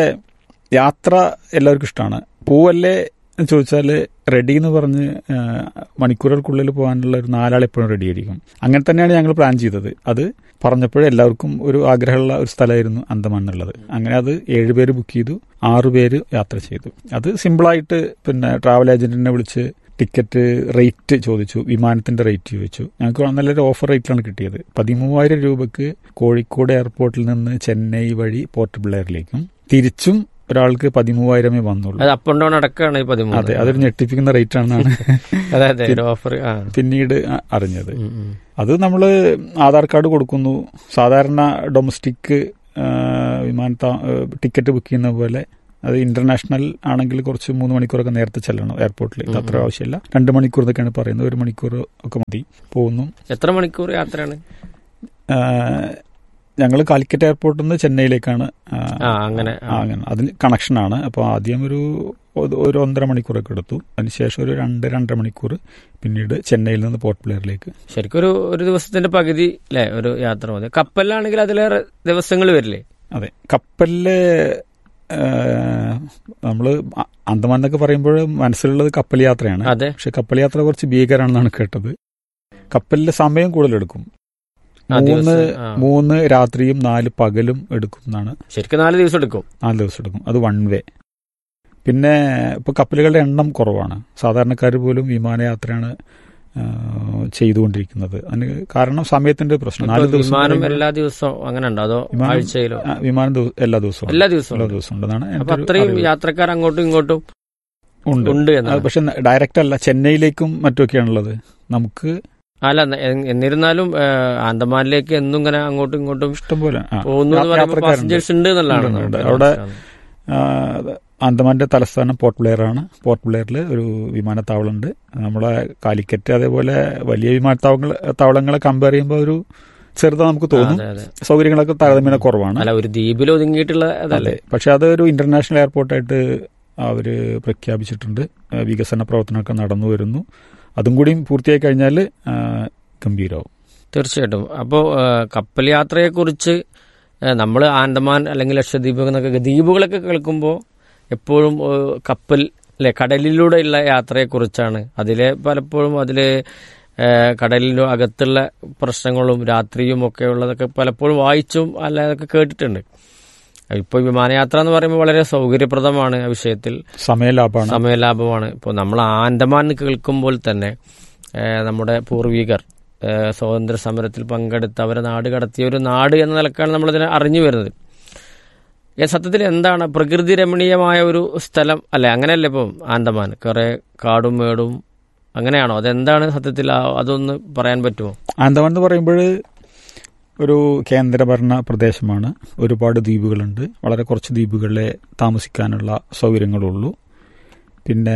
യാത്ര എല്ലാവർക്കും ഇഷ്ടമാണ് പോവല്ലേ എന്ന് ചോദിച്ചാൽ റെഡി എന്ന് പറഞ്ഞ് ആ, മണിക്കൂറുകൾക്കുള്ളിൽ പോകാനുള്ള ഒരു നാലാൾ എപ്പോഴും റെഡി ആയിരിക്കും അങ്ങനെ തന്നെയാണ് ഞങ്ങൾ പ്ലാൻ ചെയ്തത് അത് പറഞ്ഞപ്പോഴേ എല്ലാവർക്കും ഒരു ആഗ്രഹമുള്ള ഒരു സ്ഥലമായിരുന്നു അന്തമാൻ എന്നുള്ളത് അങ്ങനെ അത് ഏഴ് പേര് ബുക്ക് ചെയ്തു ആറു പേര് യാത്ര ചെയ്തു അത് സിമ്പിളായിട്ട് പിന്നെ ട്രാവൽ ഏജന്റിനെ വിളിച്ച് ടിക്കറ്റ് റേറ്റ് ചോദിച്ചു വിമാനത്തിന്റെ റേറ്റ് ചോദിച്ചു ഞങ്ങൾക്ക് നല്ലൊരു ഓഫർ റേറ്റിലാണ് കിട്ടിയത് പതിമൂവായിരം രൂപക്ക് കോഴിക്കോട് എയർപോർട്ടിൽ നിന്ന് ചെന്നൈ വഴി പോർട്ട് ബ്ലെയറിലേക്കും തിരിച്ചും ഒരാൾക്ക് പതിമൂവായിരമേ വന്നുള്ളൂ അത് അപ്പ് ആൻഡ് ഡൗൺ അടക്കമാണ് ഈ പതിമൂന്ന് അതെ അതൊരു ഞെട്ടിപ്പിക്കുന്ന റേറ്റ് ആണെന്നാണ് അതെ അതെ ഒരു ഓഫർ ആ പിന്നീട് അ- അറിഞ്ഞത് ഉം, ഉം. അത് നമ്മൾ ആധാർ കാർഡ് കൊടുക്കുന്നു സാധാരണ ഡൊമസ്റ്റിക് വിമാനത്ത ടിക്കറ്റ് ബുക്ക് ചെയ്യുന്ന പോലെ അത് ഇന്റർനാഷണൽ ആണെങ്കിൽ കുറച്ച് മൂന്ന് മണിക്കൂറൊക്കെ നേരത്തെ ചെല്ലണം എയർപോർട്ടിൽ ഇത് അത്ര ഉം. ആവശ്യമില്ല രണ്ട് മണിക്കൂർ എന്നൊക്കെയാണ് പറയുന്നത് ഒരു മണിക്കൂർ ഒക്കെ മതി പോകുന്നു എത്ര മണിക്കൂർ യാത്രയാണ് ഞങ്ങൾ കാലിക്കറ്റ് എയർപോർട്ടിൽ നിന്ന് ചെന്നൈയിലേക്കാണ് ആ, ആ അങ്ങനെ ആ, അങ്ങനെ അതിന് കണക്ഷനാണ് അപ്പോൾ ആദ്യം ഒരു ഒരു- ഒരു ഒന്നര മണിക്കൂറൊക്കെ എടുത്തു അതിനുശേഷം ഒരു രണ്ട് രണ്ടര മണിക്കൂർ പിന്നീട് ചെന്നൈയിൽ നിന്ന് പോർട്ട് ബ്ലെയറിലേക്ക് ശരിക്കും ഒരു ഒരു ദിവസത്തിന്റെ പകുതി അല്ലേ ഒരു യാത്ര മതി കപ്പലിലാണെങ്കിൽ അതിലേറെ ദിവസങ്ങൾ വരില്ലേ അതെ കപ്പലില് നമ്മൾ അന്തമാൻ എന്നൊക്കെ പറയുമ്പോൾ മനസ്സിലുള്ളത് കപ്പൽ യാത്രയാണ് അതെ പക്ഷെ കപ്പൽ യാത്ര കുറച്ച് ഭീകരമാണെന്നാണ് കേട്ടത് കപ്പലിൽ സമയം കൂടുതലെടുക്കും ആ മൂന്ന് ദിവസം, ആ. മൂന്ന് രാത്രിയും നാല് പകലും എടുക്കും എന്നാണ് ശരിക്കും നാല് ദിവസം എടുക്കും നാല് ദിവസം എടുക്കും അത് വൺ വേ പിന്നെ ഇപ്പോൾ കപ്പലുകളുടെ എണ്ണം കുറവാണ് സാധാരണക്കാർ പോലും വിമാനയാത്രയാണ് ആ, ചെയ്തുകൊണ്ടിരിക്കുന്നത് അതിന് കാരണം സമയത്തിന്റെ പ്രശ്നം ഇപ്പൊ നാല് ദിവസം വിമാനം കഴിയുമ്പോൾ- എല്ലാ ദിവസവും അങ്ങനെ ഉണ്ടോ അതോ വിമാനം- ആഴ്ചയിലോ ആ, വിമാനം ദിവ- എല്ലാ ദിവസവും എല്ലാ ദിവസവും എല്ലാ ഉണ്ട്. ദിവസവും ഉണ്ടെന്നാണ് എൻ്റെ അപ്പൊ ഒരു അത്രയും അറിവ്. യാത്രക്കാർ അങ്ങോട്ടും ഇങ്ങോട്ടും ഉണ്ട് ഉണ്ട് അത് എന്നാണ് പക്ഷെ ഡയറക്റ്റ് അല്ല ചെന്നൈയിലേക്കും മറ്റുമൊക്കെയാണുള്ളത് നമുക്ക് അല്ല എ- എന്നിരുന്നാലും ഏ, ആൻഡമാനിലേക്ക് എന്നും ഇങ്ങനെ അങ്ങോട്ടും ഇങ്ങോട്ടും ഇഷ്ടംപോലെ ആ, പോകുന്നു എന്ന് യാ- പറയുമ്പോൾ യാത്രക്കാരുണ്ട്. പാസഞ്ചേഴ്സ് ഉണ്ട് എന്നുള്ളതാണ് ഉണ്ട്, ഉണ്ട്. നമുക്ക് അവിടെ മനസ്സിലാവുന്നത്. ആ, ആൻഡമാന്റെ തലസ്ഥാനം പോർട്ട് ബ്ലെയർ ആണ് പോർട്ട് ബ്ലെയറിൽ ഒരു വിമാനത്താവളമുണ്ട് നമ്മളെ കാലിക്കറ്റ് അതേപോലെ വലിയ വിമാനത്താവളങ്ങൾ താവളങ്ങളെ കമ്പയർ ചെയ്യുമ്പോൾ ഒരു ചെറുതാ നമുക്ക് തോന്നും അതെ, അതെ. സൗകര്യങ്ങളൊക്കെ താരതമ്യേന കുറവാണ് അല്ല ഒരു ദ്വീപിൽ ഒതുങ്ങിയിട്ടുള്ള അതല്ലേ അതെ പക്ഷെ അത് ഒരു ഇന്റർനാഷണൽ എയർപോർട്ടായിട്ട് അവര് പ്രഖ്യാപിച്ചിട്ടുണ്ട് ആ, വികസന പ്രവർത്തനമൊക്കെ നടന്നു വരുന്നു അതും കൂടിയും പൂർത്തിയായി കഴിഞ്ഞാൽ ഗംഭീരമാവും തീർച്ചയായിട്ടും അപ്പോൾ കപ്പൽ യാത്രയെക്കുറിച്ച് നമ്മൾ ആൻഡമാൻ അല്ലെങ്കിൽ ലക്ഷദ്വീപ് എന്നൊക്കെ ദ്വീപുകളൊക്കെ കേൾക്കുമ്പോൾ എപ്പോഴും ഏഹ്, കപ്പൽ അല്ലെ കടലിലൂടെയുള്ള യാത്രയെക്കുറിച്ചാണ് അതിലെ പലപ്പോഴും അതിൽ കടലിൻ്റെ അകത്തുള്ള പ്രശ്നങ്ങളും രാത്രിയും ഒക്കെ ഉള്ളതൊക്കെ പലപ്പോഴും വായിച്ചും അല്ലാതൊക്കെ കേട്ടിട്ടുണ്ട് ഇപ്പോൾ വിമാനയാത്ര എന്ന് പറയുമ്പോൾ വളരെ സൗകര്യപ്രദമാണ് ആ വിഷയത്തിൽ സമയലാഭമാണ് സമയലാഭമാണ് ഇപ്പോൾ നമ്മൾ ആൻഡമാൻ എന്ന് കേൾക്കുമ്പോൾ തന്നെ ഏഹ്, നമ്മുടെ പൂർവികർ ഏഹ്, സ്വാതന്ത്ര്യ സമരത്തിൽ പങ്കെടുത്ത് അവരെ നാട് കടത്തിയ ഒരു നാട് എന്ന നിലക്കാണ് നമ്മളിതിനെ അറിഞ്ഞു വരുന്നത് ഏ, സത്യത്തിൽ എന്താണ് പ്രകൃതി രമണീയമായ ഒരു സ്ഥലം അല്ലെ അങ്ങനെയല്ലേ ഇപ്പം ആൻഡമാൻ കുറെ കാടും മേടും അങ്ങനെയാണോ അതെന്താണ് സത്യത്തിൽ ആ- അതൊന്ന് പറയാൻ പറ്റുമോ ആൻഡമാൻ എന്ന് പറയുമ്പോൾ ഒരു കേന്ദ്രഭരണ പ്രദേശമാണ് ഒരുപാട് ദ്വീപുകളുണ്ട് വളരെ കുറച്ച് ദ്വീപുകളിലെ താമസിക്കാനുള്ള സൗകര്യങ്ങളുള്ളൂ പിന്നെ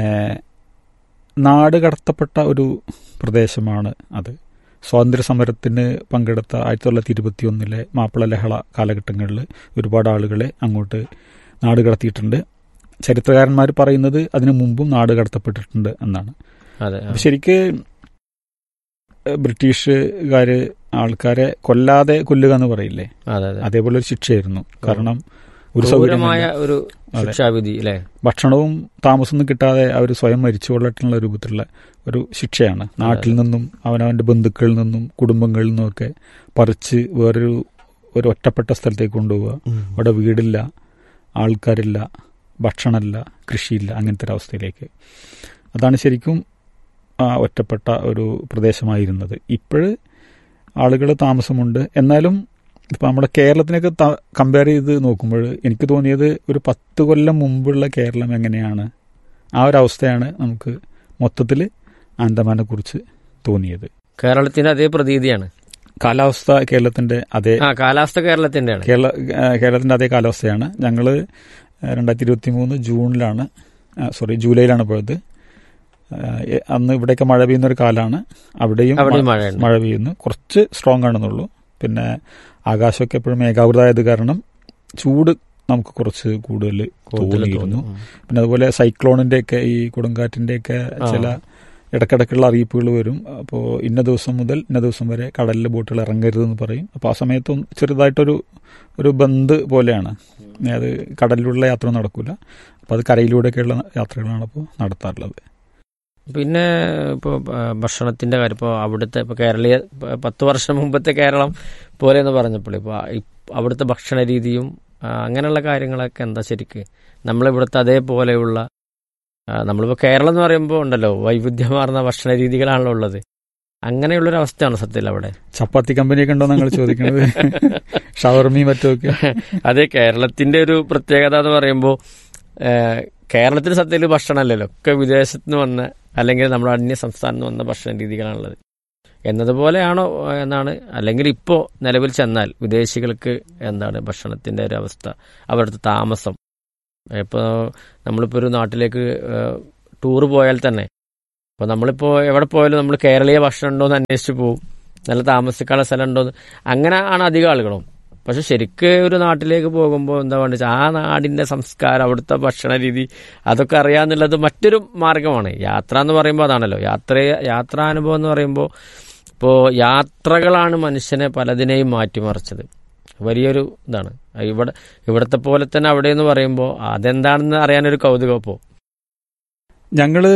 നാട് കടത്തപ്പെട്ട ഒരു പ്രദേശമാണ് അത് സ്വാതന്ത്ര്യ സമരത്തിന് പങ്കെടുത്ത ആയിരത്തി തൊള്ളായിരത്തി ഇരുപത്തി ഒന്നിലെ മാപ്പിള ലഹള കാലഘട്ടങ്ങളിൽ ഒരുപാട് ആളുകളെ അങ്ങോട്ട് നാട് കടത്തിയിട്ടുണ്ട് ചരിത്രകാരന്മാർ പറയുന്നത് അതിനു മുമ്പും നാട് കടത്തപ്പെട്ടിട്ടുണ്ട് എന്നാണ് അതെ ആ. അപ്പൊ ശരിക്ക് ബ്രിട്ടീഷുകാര് ആൾക്കാരെ കൊല്ലാതെ കൊല്ലുക എന്ന് പറയില്ലേ അതെ അതെ അതേപോലെ ഒരു ശിക്ഷയായിരുന്നു കാരണം ഒരു ക്രൂരമായ സൗകര്യമായ ഒരു അതെ. ശിക്ഷാവിധി അല്ലെ ഭക്ഷണവും താമസമൊന്നും കിട്ടാതെ അവർ സ്വയം മരിച്ചു കൊള്ളട്ടുള്ള രൂപത്തിലുള്ള ഒരു ശിക്ഷയാണ് നാട്ടിൽ നിന്നും അവനവന്റെ ബന്ധുക്കളിൽ നിന്നും കുടുംബങ്ങളിൽ നിന്നുമൊക്കെ പറിച്ച് വേറൊരു ഒരു ഒറ്റപ്പെട്ട സ്ഥലത്തേക്ക് കൊണ്ടുപോവുക അവിടെ വീടില്ല ആൾക്കാരില്ല ഭക്ഷണമില്ല കൃഷിയില്ല അങ്ങനത്തെ ഒരു അവസ്ഥയിലേക്ക് അതാണ് ശരിക്കും ആ, ഒറ്റപ്പെട്ട ഒരു പ്രദേശമായിരുന്നത് ഇപ്പോഴ് ആളുകൾ താമസമുണ്ട് എന്നാലും ഇപ്പം നമ്മുടെ കേരളത്തിനൊക്കെ കമ്പയർ ചെയ്ത് നോക്കുമ്പോൾ എനിക്ക് തോന്നിയത് ഒരു പത്ത് കൊല്ലം മുമ്പുള്ള കേരളം എങ്ങനെയാണ് ആ ഒരു അവസ്ഥയാണ് നമുക്ക് മൊത്തത്തിൽ ആൻഡമാനെ കുറിച്ച് തോന്നിയത് കേരളത്തിന്റെ അതേ പ്രതീതിയാണ് കാലാവസ്ഥ കേരളത്തിന്റെ അതേ ആ കാലാവസ്ഥ കേരളത്തിന്റെയാണ് കേരള ആ, കേരളത്തിന്റെ അതേ കാലാവസ്ഥയാണ് ഞങ്ങൾ രണ്ടായിരത്തി ഇരുപത്തി മൂന്ന് ജൂണിലാണ് സോറി ജൂലൈയിലാണ് പോയത് ആ, എ- അന്ന് ഇവിടെയൊക്കെ മഴ പെയ്യുന്ന ഒരു കാലമാണ് അവിടെയും അവിടെയും മ- മഴയുണ്ട് മഴ പെയ്യുന്നു കുറച്ച് സ്ട്രോങ് ആണെന്നുള്ളൂ പിന്നെ ആകാശമൊക്കെ എപ്പോഴും മേഘാവൃതമായത് കാരണം ചൂട് നമുക്ക് കുറച്ച് കൂടുതൽ കൂടുതൽ തോന്നിയിരുന്നു തോന്നും. പിന്നെ അതുപോലെ സൈക്ലോണിന്റെ ഒക്കെ ഈ കൊടുങ്കാറ്റിന്റെ ഒക്കെ ആ. ചില ഇടക്കിടക്കുള്ള അറിയിപ്പുകൾ വരും അപ്പോൾ ഇന്ന ദിവസം മുതൽ ഇന്ന ദിവസം വരെ കടലിലെ ബോട്ടുകൾ ഇറങ്ങരുതെന്ന് പറയും അപ്പോൾ ആ സമയത്ത് ഒന്ന് ചെറുതായിട്ടൊരു ഒരു ബന്ദ് പോലെയാണ് അത് കടലിലുള്ള യാത്ര നടക്കില്ല അപ്പോൾ അത് കരയിലൂടെയൊക്കെയുള്ള യാത്രകളാണ് അപ്പോൾ നടത്താറുള്ളത് പിന്നെ ഇപ്പോൾ ഭക്ഷണത്തിന്റെ കാര്യം ഇപ്പോൾ അവിടുത്തെ ഇപ്പോൾ കേരളീയ പ- പത്ത് വർഷം മുമ്പത്തെ കേരളം പോലെ എന്ന് പറഞ്ഞപ്പോൾ ഇപ്പോൾ അവിടുത്തെ ഭക്ഷണ രീതിയും ആ, അങ്ങനെയുള്ള കാര്യങ്ങളൊക്കെ എന്താ ശരിക്ക് നമ്മളിവിടുത്തെ അതേപോലെയുള്ള ആ, നമ്മളിപ്പോൾ കേരളം എന്ന് പറയുമ്പോൾ ഉണ്ടല്ലോ വൈവിധ്യമാർന്ന ഭക്ഷണ രീതികളാണല്ലോ ഉള്ളത് അങ്ങനെയുള്ളൊരു അവസ്ഥയാണ് സത്യത്തിൽ അവിടെ ചപ്പാത്തി കമ്പനിയൊക്കെ ഉണ്ടോ നിങ്ങൾ ചോദിക്കുന്നത് ഷവർമയും മറ്റുമൊക്കെ അതെ കേരളത്തിന്റെ ഒരു പ്രത്യേകത എന്ന് പറയുമ്പോൾ കേരളത്തിന് സത്യത്തിൽ ഭക്ഷണമല്ലല്ലോ ഒക്കെ വിദേശത്ത് നിന്ന് വന്ന അല്ലെങ്കിൽ നമ്മുടെ അന്യ സംസ്ഥാനത്ത് നിന്ന് വന്ന ഭക്ഷണ രീതികളാണുള്ളത് എന്നതുപോലെയാണോ ഏഹ്, എന്നാണ് അല്ലെങ്കിൽ ഇപ്പോൾ നിലവിൽ ചെന്നാൽ വിദേശികൾക്ക് എന്താണ് ഭക്ഷണത്തിന്റെ ഒരു അവസ്ഥ അവിടുത്തെ താമസം ഇപ്പോൾ നമ്മളിപ്പോൾ ഒരു നാട്ടിലേക്ക് ടൂർ പോയാൽ തന്നെ ഇപ്പോൾ നമ്മളിപ്പോൾ എവിടെ പോയാലും നമ്മൾ കേരളീയ ഭക്ഷണം ഉണ്ടോ എന്ന് അന്വേഷിച്ച് പോകും നല്ല താമസിക്കാനുള്ള സ്ഥലം ഉണ്ടോ എന്ന് അങ്ങനെ ആണ് അധികം ആളുകളും പക്ഷെ ശരിക്ക് ഒരു നാട്ടിലേക്ക് പോകുമ്പോൾ എന്താ പറയുക ആ നാടിൻ്റെ സംസ്കാരം അവിടുത്തെ ഭക്ഷണ രീതി അതൊക്കെ അറിയാന്നുള്ളത് മറ്റൊരു മാർഗമാണ് യാത്ര എന്ന് പറയുമ്പോൾ അതാണല്ലോ യാത്ര യാത്രാനുഭവം എന്ന് പറയുമ്പോൾ ഇപ്പോൾ യാത്രകളാണ് മനുഷ്യനെ പലതിനെയും മാറ്റിമറിച്ചത് വലിയൊരു ഇതാണ് ഇവിടെ ഇവിടത്തെ പോലെ തന്നെ അവിടെ എന്ന് പറയുമ്പോൾ അതെന്താണെന്ന് അറിയാനൊരു കൗതുകം ഇപ്പോൾ ഞങ്ങള്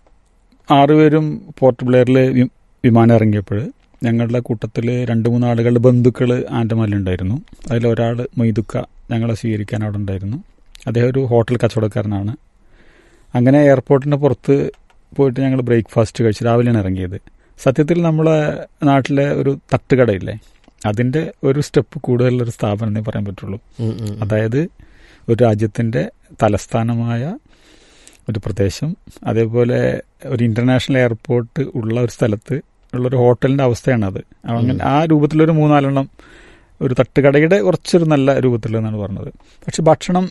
ആറുപേരും പോർട്ട് ബ്ലെയറിൽ വി- വിമാനം ഇറങ്ങിയപ്പോൾ ഞങ്ങളുടെ കൂട്ടത്തിൽ രണ്ട് മൂന്ന് ആളുകളുടെ ബന്ധുക്കൾ ആൻഡമാനിലുണ്ടായിരുന്നു അതിലൊരാൾ മൊയ്തുക്ക ഞങ്ങളെ സ്വീകരിക്കാൻ അവിടെ ഉണ്ടായിരുന്നു അദ്ദേഹം ഒരു ഹോട്ടൽ കച്ചവടക്കാരനാണ് അങ്ങനെ എയർപോർട്ടിന് പുറത്ത് പോയിട്ട് ഞങ്ങൾ ബ്രേക്ക്ഫാസ്റ്റ് കഴിച്ച് രാവിലെയാണ് ഇറങ്ങിയത് സത്യത്തിൽ നമ്മളെ നാട്ടിലെ ഒരു തട്ടുകടയില്ലേ അതിൻ്റെ ഒരു സ്റ്റെപ്പ് കൂടുതലുള്ളൊരു സ്ഥാപനം എന്നേ പറയാൻ പറ്റുള്ളൂ അതായത് ഒരു രാജ്യത്തിൻ്റെ തലസ്ഥാനമായ ഒരു പ്രദേശം അതേപോലെ ഒരു ഇന്റർനാഷണൽ എയർപോർട്ട് ഉള്ള ഒരു സ്ഥലത്ത് ഉള്ളൊരു ഹോട്ടലിന്റെ അവസ്ഥയാണത് അങ്ങനെ ആ രൂപത്തിലൊരു മൂന്നാലെണ്ണം ഒരു തട്ടുകടയുടെ കുറച്ചൊരു നല്ല രൂപത്തിലെന്നാണ് പറഞ്ഞത് പക്ഷെ ഭക്ഷണം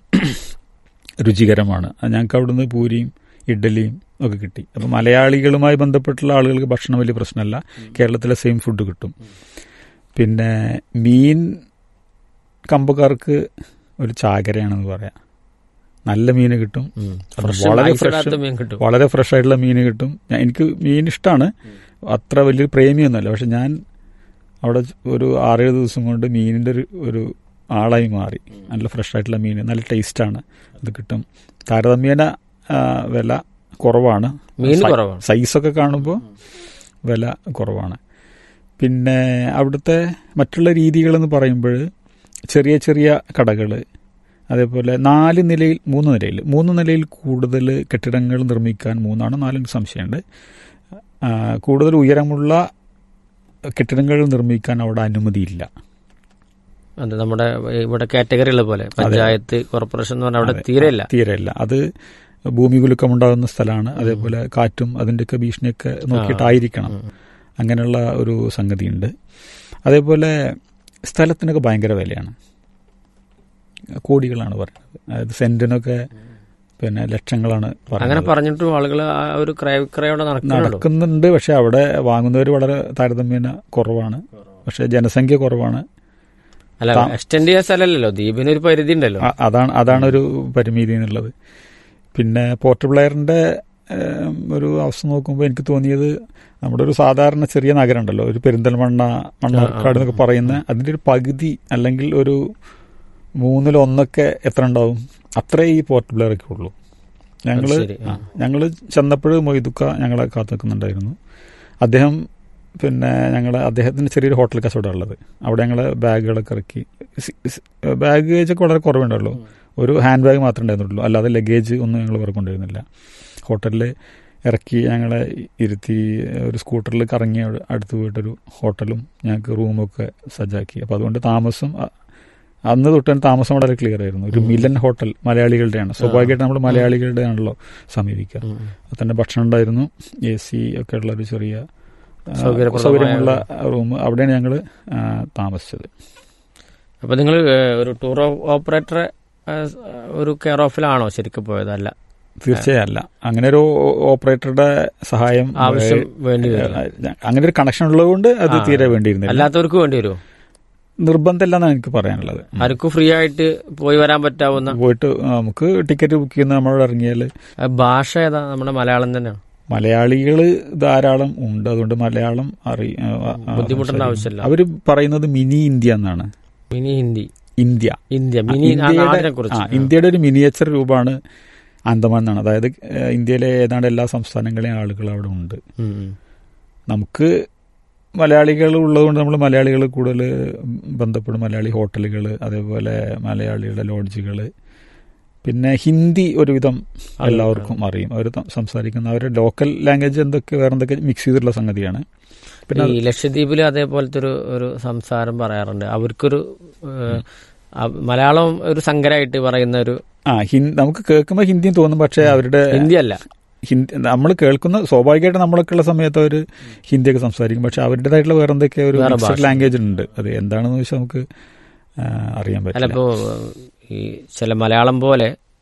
രുചികരമാണ് അത് ഞങ്ങൾക്ക് അവിടുന്ന് പൂരിയും ഇഡ്ഡലിയും ഒക്കെ കിട്ടി അപ്പം മലയാളികളുമായി ബന്ധപ്പെട്ടുള്ള ആളുകൾക്ക് ഭക്ഷണം വലിയ പ്രശ്നമല്ല കേരളത്തിലെ സെയിം ഫുഡ് കിട്ടും പിന്നെ മീൻ കമ്പക്കാർക്ക് ഒരു ചാകരയാണെന്ന് പറയാം നല്ല മീൻ കിട്ടും വളരെ ഫ്രഷ് മീൻ കിട്ടും വളരെ ഫ്രഷ് ആയിട്ടുള്ള മീൻ കിട്ടും ഞാൻ- എനിക്ക് മീൻ ഇഷ്ടമാണ് അത്ര വലിയൊരു പ്രേമിയൊന്നുമല്ല പക്ഷെ ഞാൻ അവിടെ ഒരു ആറേഴ് ദിവസം കൊണ്ട് മീനിൻ്റെ ഒരു ഒരു ആളായി മാറി നല്ല ഫ്രഷ് ആയിട്ടുള്ള മീൻ നല്ല ടേസ്റ്റാണ് അത് കിട്ടും താരതമ്യേന ആ, വില കുറവാണ് മീൻ സൈ- കുറവാണ് സൈസൊക്കെ കാണുമ്പോൾ വില കുറവാണ് പിന്നെ അവിടുത്തെ മറ്റുള്ള രീതികളെന്ന് പറയുമ്പോൾ ചെറിയ ചെറിയ കടകൾ അതേപോലെ നാല് നിലയിൽ മൂന്ന് നിലയിൽ മൂന്ന് നിലയിൽ കൂടുതൽ കെട്ടിടങ്ങൾ നിർമ്മിക്കാൻ മൂന്നാണ് നാലെന്ന് സംശയമുണ്ട് ആ, കൂടുതൽ ഉയരമുള്ള കെട്ടിടങ്ങൾ നിർമ്മിക്കാൻ അവിടെ അനുമതിയില്ല അത് നമ്മുടെ ഇവിടെ കാറ്റഗറിയുള്ള പോലെ പഞ്ചായത്ത് കോർപ്പറേഷൻ എന്ന് പറഞ്ഞാൽ അവിടെ അതെ. തീരെയില്ല തീരെയില്ല അത് ഭൂമി കുലുക്കമുണ്ടാകുന്ന സ്ഥലമാണ് അതേപോലെ കാറ്റും അതിൻ്റെയൊക്കെ ഭീഷണിയൊക്കെ നോക്കിയിട്ടായിരിക്കണം അങ്ങനെയുള്ള ഒരു സംഗതിയുണ്ട് അതേപോലെ സ്ഥലത്തിനൊക്കെ ഭയങ്കര വിലയാണ് കോടികളാണ് പറയുന്നത് അതായത് സെന്റിനൊക്കെ പിന്നെ ലക്ഷങ്ങളാണ് അങ്ങനെ പറയുന്നത് പറഞ്ഞിട്ടും ആളുകൾ ആ ഒരു ക്രയവിക്രയം അവിടെ നടക്കുന്നുള്ളൂ നടക്കുന്നുണ്ട് പക്ഷെ അവിടെ വാങ്ങുന്നവർ വളരെ താരതമ്യേന കുറവാണ് പക്ഷെ ജനസംഖ്യ കുറവാണ് അല്ല താ- എക്സ്റ്റെൻഡ് ചെയ്യാൻ സ്ഥലമല്ലല്ലോ ദ്വീപിന് ഒരു പരിധി ഉണ്ടല്ലോ അ- അതാണ് അതാണ് ഒരു പരിമിതി എന്നുള്ളത് പിന്നെ പോർട്ട് ബ്ലെയറിന്റെ ഏം, ഒരു അവസ്ഥ നോക്കുമ്പോൾ എനിക്ക് തോന്നിയത് നമ്മുടെ ഒരു സാധാരണ ചെറിയ നഗരം ഉണ്ടല്ലോ ഒരു പെരിന്തൽമണ്ണ മണ്ണാർക്കാട് എന്നൊക്കെ പറയുന്ന അതിന്റെ ഒരു പകുതി അല്ലെങ്കിൽ ഒരു മൂന്നിലൊന്നൊക്കെ എത്ര ഉണ്ടാവും അത്രേ ഈ പോർട്ട് ബ്ലെയറൊക്കെ ഉള്ളൂ ഞങ്ങള് ശരി, ആ. ഞങ്ങൾ ചെന്നപ്പോൾ മൊയ്തുക്ക ഞങ്ങളെ കാത്തു നിൽക്കുന്നുണ്ടായിരുന്നു അദ്ദേഹം പിന്നെ ഞങ്ങളെ അദ്ദേഹത്തിന് ചെറിയൊരു ഹോട്ടൽ കച്ചവടം ഉള്ളത് അവിടെ ഞങ്ങൾ ബാഗുകളൊക്കെ ഇറക്കി ബാഗേജ് ഒക്കെ വളരെ കുറവുണ്ടല്ലോ ഒരു ഹാൻഡ് ബാഗ് മാത്രമേ ഉണ്ടായിരുന്നുള്ളൂ അല്ലാതെ ലഗേജ് ഒന്നും ഞങ്ങൾ വേറെ കൊണ്ടുവരുന്നില്ല ഹോട്ടലിൽ ഇറക്കി ഞങ്ങളെ ഇരുത്തി ഒരു സ്കൂട്ടറിൽ കറങ്ങി അവിടെ അടുത്ത് പോയിട്ടൊരു ഹോട്ടലും ഞങ്ങൾക്ക് റൂമൊക്കെ സജ്ജാക്കി അപ്പോൾ അതുകൊണ്ട് താമസം അ- അന്ന് തൊട്ട് തന്നെ താമസം വളരെ ക്ലിയർ ആയിരുന്നു ഒരു മിലൻ ഹോട്ടൽ മലയാളികളുടെയാണ് സ്വാഭാവികമായിട്ട് നമ്മൾ മലയാളികളുടെ ആണല്ലോ സമീപിക്കുക ഉം. അപ്പോൾ തന്നെ ഭക്ഷണം ഉണ്ടായിരുന്നു എ സി ഒക്കെ ഉള്ള ഒരു ചെറിയ ആ, സൗകര്യപ്രദമായ സൗകര്യമുള്ള റൂം അവിടെയാണ് ഞങ്ങൾ താമസിച്ചത് അപ്പൊ നിങ്ങൾ ഒരു ടൂർ ഓപ്പറേറ്ററെ ഒരു കെയർ ഓഫിലാണോ ശരിക്കും പോയത് അല്ല തീർച്ചയായും അല്ല അങ്ങനെ ഒരു ഓപ്പറേറ്ററുടെ സഹായം ആവശ്യം ഏ, വേണ്ടി വരും ഏ, അങ്ങനെ ഒരു കണക്ഷൻ ഉള്ളതുകൊണ്ട് അത് ആ. തീരെ വേണ്ടിയിരുന്നില്ല അല്ലാത്തവർക്ക് വേണ്ടി വരുമോ നിർബന്ധമില്ലെന്നാണ് എനിക്ക് പറയാനുള്ളത് ആർക്കും ഫ്രീ ആയിട്ട് പോയി വരാൻ പറ്റാവുന്ന പോയിട്ട് നമുക്ക് ടിക്കറ്റ് ബുക്ക് ചെയ്യുന്ന നമ്മളോട് ഇറങ്ങിയാൽ ആ ഭാഷ ഏതാ നമ്മുടെ മലയാളം തന്നെയാണ് മലയാളികൾ ധാരാളം ഉണ്ട് അതുകൊണ്ട് മലയാളം അറി ആ, ആ, ബുദ്ധിമുട്ടേണ്ട ആവശ്യമില്ല. അവര് പറയുന്നത് മിനി ഇന്ത്യ എന്നാണ് മിനി ഹിന്ദി ഇന്ത്യ ഇന്ത്യ ആ, മിനി ആ ഇന്ത്യയുടെ നാടിനെ ആ, കുറിച്ച് ഇന്ത്യയുടെ ഒരു മിനിയേച്ചർ രൂപമാണ് ആൻഡമാൻ എന്നാണ് അതായത് ഏഹ്, ഇന്ത്യയിലെ ഏതാണ്ട് എല്ലാ സംസ്ഥാനങ്ങളെയും ആളുകൾ അവിടെ ഉണ്ട് നമുക്ക് മലയാളികൾ ഉള്ളതുകൊണ്ട് നമ്മൾ മലയാളികൾ കൂടുതൽ ബന്ധപ്പെടും മലയാളി ഹോട്ടലുകൾ അതേപോലെ മലയാളികളുടെ ലോഡ്ജുകൾ പിന്നെ ഹിന്ദി ഒരുവിധം എല്ലാവർക്കും അറിയും അവർ സംസാരിക്കുന്ന അവരുടെ ലോക്കൽ ലാംഗ്വേജ് എന്തൊക്കെ വേറെ എന്തൊക്കെ മിക്സ് ചെയ്തിട്ടുള്ള സംഗതിയാണ് പിന്നെ ഈ ലക്ഷദ്വീപിൽ അതേപോലത്തെ ഒരു ഒരു സംസാരം പറയാറുണ്ട് അവർക്കൊരു ഏഹ്, ആ, മലയാളം ഒരു സങ്കരമായിട്ട് പറയുന്ന ഒരു ആ ഹിന്ദി നമുക്ക് കേൾക്കുമ്പോൾ ഹിന്ദിയും തോന്നും പക്ഷേ അവരുടെ ഹിന്ദി അല്ല ഹിന്ദി നമ്മൾ കേൾക്കുന്ന സ്വാഭാവികമായിട്ട് നമ്മളൊക്കെ ഉള്ള സമയത്ത് അവർ ഹിന്ദിയൊക്കെ സംസാരിക്കും പക്ഷെ അവരുടേതായിട്ടുള്ള വേറെ എന്തൊക്കെ ഒരു വേറെ മിക്സഡ് ഭാഷ. ലാംഗ്വേജ് ഉണ്ട് അത് എന്താണെന്ന് വെച്ചാൽ നമുക്ക് ആ, അറിയാൻ അല്ല പറ്റില്ല ഇപ്പോ ഈ ചില മലയാളം പോലെ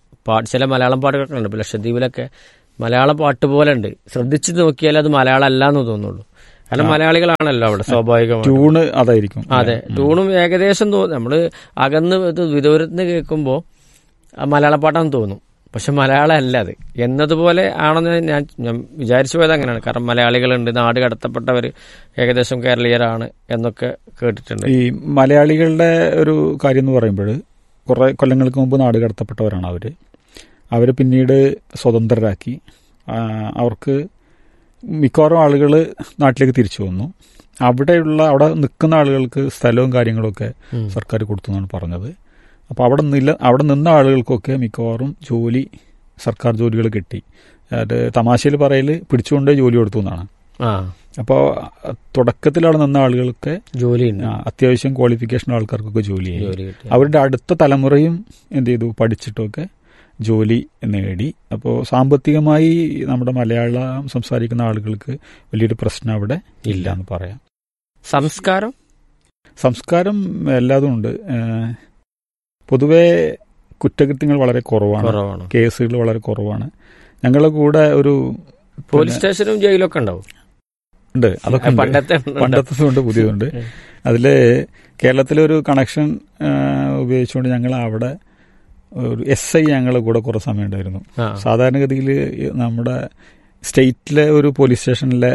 പാട്ട് ചില മലയാളം പാട്ടുകളൊക്കെ ഉണ്ട് ഇപ്പോൾ ലക്ഷദ്വീപിലൊക്കെ മലയാള പാട്ട് പോലെ ഉണ്ട് ശ്രദ്ധിച്ച് നോക്കിയാൽ അത് മലയാളം അല്ല എന്ന് തോന്നുള്ളൂ കാരണം മലയാളികളാണല്ലോ അവിടെ സ്വാഭാവികമായിട്ടും ട്യൂണ് അതായിരിക്കും അതെ ട്യൂണും ഏകദേശം തോന്നും നമ്മള് അകന്ന് ഇത് വിദൂരത്ത് നിന്ന് കേൾക്കുമ്പോൾ മലയാള പാട്ടാന്ന് തോന്നും പക്ഷെ മലയാളം അല്ല അത് എന്നതുപോലെ ആണെന്ന് ഞാൻ ഞാൻ വിചാരിച്ചു പോയത് അങ്ങനെയാണ് കാരണം മലയാളികളുണ്ട് നാട് കടത്തപ്പെട്ടവർ ഏകദേശം കേരളീയരാണ് എന്നൊക്കെ കേട്ടിട്ടുണ്ട് ഈ മലയാളികളുടെ ഒരു കാര്യം എന്ന് പറയുമ്പോൾ കുറേ കൊല്ലങ്ങൾക്ക് മുമ്പ് നാട് കടത്തപ്പെട്ടവരാണ് അവർ അവർ പിന്നീട് സ്വതന്ത്രരാക്കി ആ, അവർക്ക് മിക്കവാറും ആളുകൾ നാട്ടിലേക്ക് തിരിച്ചു വന്നു അവിടെയുള്ള അവിടെ നിൽക്കുന്ന ആളുകൾക്ക് സ്ഥലവും കാര്യങ്ങളൊക്കെ ഉം. സർക്കാർ കൊടുത്തു എന്നാണ് പറഞ്ഞത് അപ്പോൾ അവിടെ നില അവിടെ നിന്ന ആളുകൾക്കൊക്കെ മിക്കവാറും ജോലി സർക്കാർ ജോലികൾ കിട്ടി അത് തമാശയിൽ പറയൽ പിടിച്ചുകൊണ്ടേ ജോലി കൊടുത്തു എന്നാണ് ആ അപ്പോൾ തുടക്കത്തിൽ അവിടെ നിന്ന ആളുകൾക്ക് ജോലി ഉണ്ട് ആ, അത്യാവശ്യം ക്വാളിഫിക്കേഷൻ ആൾക്കാർക്കൊക്കെ ജോലിയായി ജോലി കിട്ടി അവരുടെ അടുത്ത തലമുറയും എന്ത് ചെയ്തു പഠിച്ചിട്ടൊക്കെ ജോലി നേടി അപ്പോൾ സാമ്പത്തികമായി നമ്മുടെ മലയാളം സംസാരിക്കുന്ന ആളുകൾക്ക് വലിയൊരു പ്രശ്നം അവിടെ ഇല്ല എന്ന് പറയാം സംസ്കാരം സംസ്കാരം എല്ലാതും ഉണ്ട് ഏഹ്, പൊതുവേ കുറ്റകൃത്യങ്ങൾ വളരെ കുറവാണ് കുറവാണ് കേസുകൾ വളരെ കുറവാണ് ഞങ്ങളുടെ കൂടെ ഒരു പോലീസ് സ്റ്റേഷനും ജയിലൊക്കെ ഉണ്ടാവും ഉണ്ട് അതൊക്കെ ഉണ്ട്. പണ്ടത്തെ ഉണ്ട്. പണ്ടത്തതുണ്ട് പുതിയതുണ്ട് ഉം. അതിൽ കേരളത്തിലെ ഒരു കണക്ഷൻ ഉപയോഗിച്ചുകൊണ്ട് ഞങ്ങൾ അവിടെ ഒരു എസ് ഐ ഞങ്ങളുടെ കൂടെ കുറേ സമയം ഉണ്ടായിരുന്നു ആ. സാധാരണഗതിയിൽ നമ്മുടെ സ്റ്റേറ്റിലെ ഒരു പോലീസ് സ്റ്റേഷനിലെ